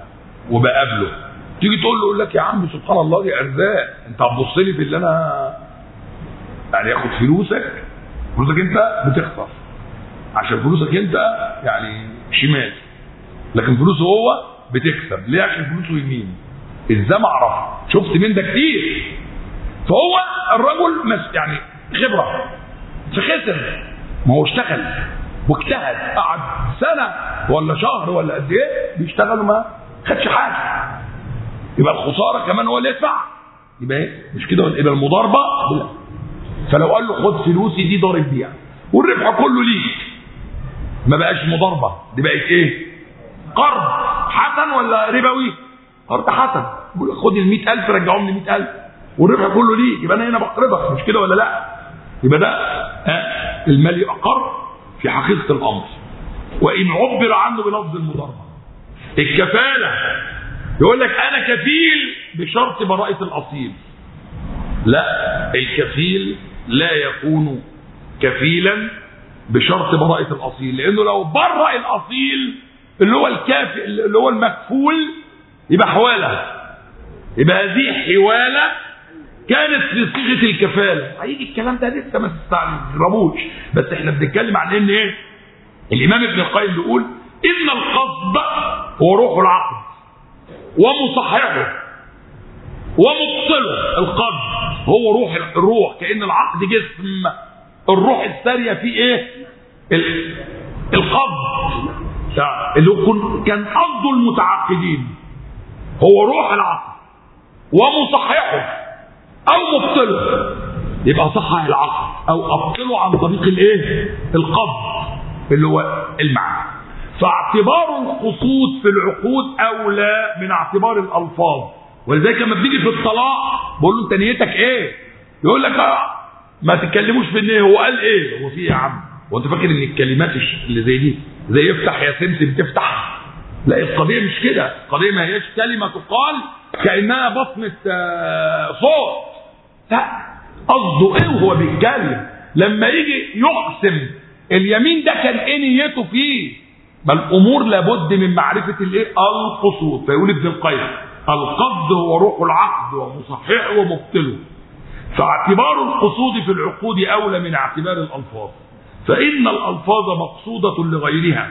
A: وبقابله تيجي تقول له يقول لك يا عم سبحان الله دي ارزاق انت هتبص لي في اللي انا يعني ياخد فلوسك فلوسك انت بتخسر عشان فلوسك انت يعني شمال لكن فلوسه هو بتكسب ليه عشان فلوسه يمين ازاي ما اعرف شفت من ده كتير فهو الرجل مس يعني خبره فخسر ما هو اشتغل واجتهد قعد سنه ولا شهر ولا قد ايه بيشتغل وما خدش حاجه يبقى الخساره كمان هو اللي يدفع يبقى ايه مش كده يبقى المضاربه لا. فلو قال له خد فلوسي دي ضارب بيها والربح كله ليك ما بقاش مضاربه دي بقت ايه قرض حسن ولا ربوي قرض حسن بيقول لك خد ال 100000 رجعهم لي 100000 والربح كله ليك يبقى انا هنا بقرضك مش كده ولا لا يبقى ده آه المال يبقى قرض في حقيقه الامر وان عبر عنه بلفظ المضاربه الكفاله يقول لك انا كفيل بشرط براءه الاصيل لا الكفيل لا يكون كفيلا بشرط براءة الأصيل لأنه لو برأ الأصيل اللي هو الكافي اللي هو المكفول يبقى حوالة يبقى هذه حوالة كانت في صيغة الكفالة هيجي الكلام ده لسه ما تستغربوش بس احنا بنتكلم عن ان ايه الإمام ابن القيم بيقول إن القصد هو روح العقد ومصححه ومبطله القصد هو روح الروح كأن العقد جسم الروح السارية فيه ايه القبض اللي هو كان قصده المتعاقدين هو روح العقد ومصححه او مبطله يبقى صحح العقد او ابطله عن طريق الايه القبض اللي هو المعنى فاعتبار الخصوص في العقود اولى من اعتبار الالفاظ ولذلك لما بنيجي في الطلاق بقول له انت نيتك ايه يقول لك آه ما تتكلموش في النيه هو قال ايه هو في ايه يا عم هو انت فاكر ان الكلمات اللي زي دي زي افتح يا سمسم تفتح لا القضيه مش كده القضيه ما هياش كلمه تقال كانها بصمه صوت لا قصده ايه وهو بيتكلم لما يجي يقسم اليمين ده كان ايه نيته فيه ما الامور لابد من معرفه الايه القصود فيقول ابن القيم القصد هو روح العقد ومصححه ومبطله فاعتبار القصود في العقود اولى من اعتبار الالفاظ فان الالفاظ مقصوده لغيرها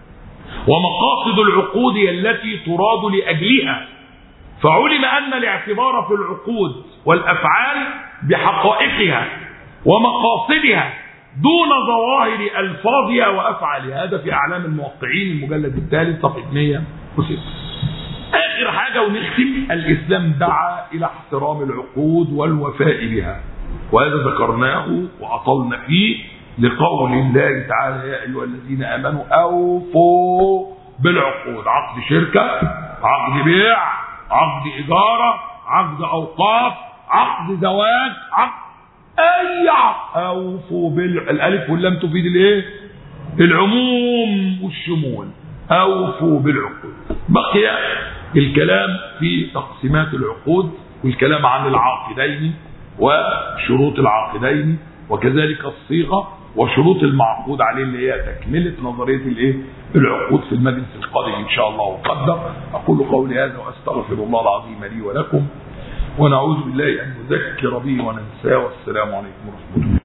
A: ومقاصد العقود هي التي تراد لاجلها فعلم ان الاعتبار في العقود والافعال بحقائقها ومقاصدها دون ظواهر الفاظها وافعالها هذا في اعلام الموقعين المجلد الثالث صفحه 106 اخر حاجه ونختم الاسلام دعا الى احترام العقود والوفاء بها وهذا ذكرناه واطلنا فيه لقول الله تعالى يا ايها الذين امنوا اوفوا بالعقود عقد شركه عقد بيع عقد اجاره عقد اوقاف عقد زواج عقد اي عقد اوفوا بال الالف واللام تفيد الايه العموم والشمول اوفوا بالعقود بقي الكلام في تقسيمات العقود والكلام عن العاقدين وشروط العاقدين وكذلك الصيغه وشروط المعقود عليه اللي هي تكمله نظريه الايه؟ العقود في المجلس القادم ان شاء الله وقدر اقول قولي هذا واستغفر الله العظيم لي ولكم ونعوذ بالله ان نذكر به وننساه والسلام عليكم ورحمه الله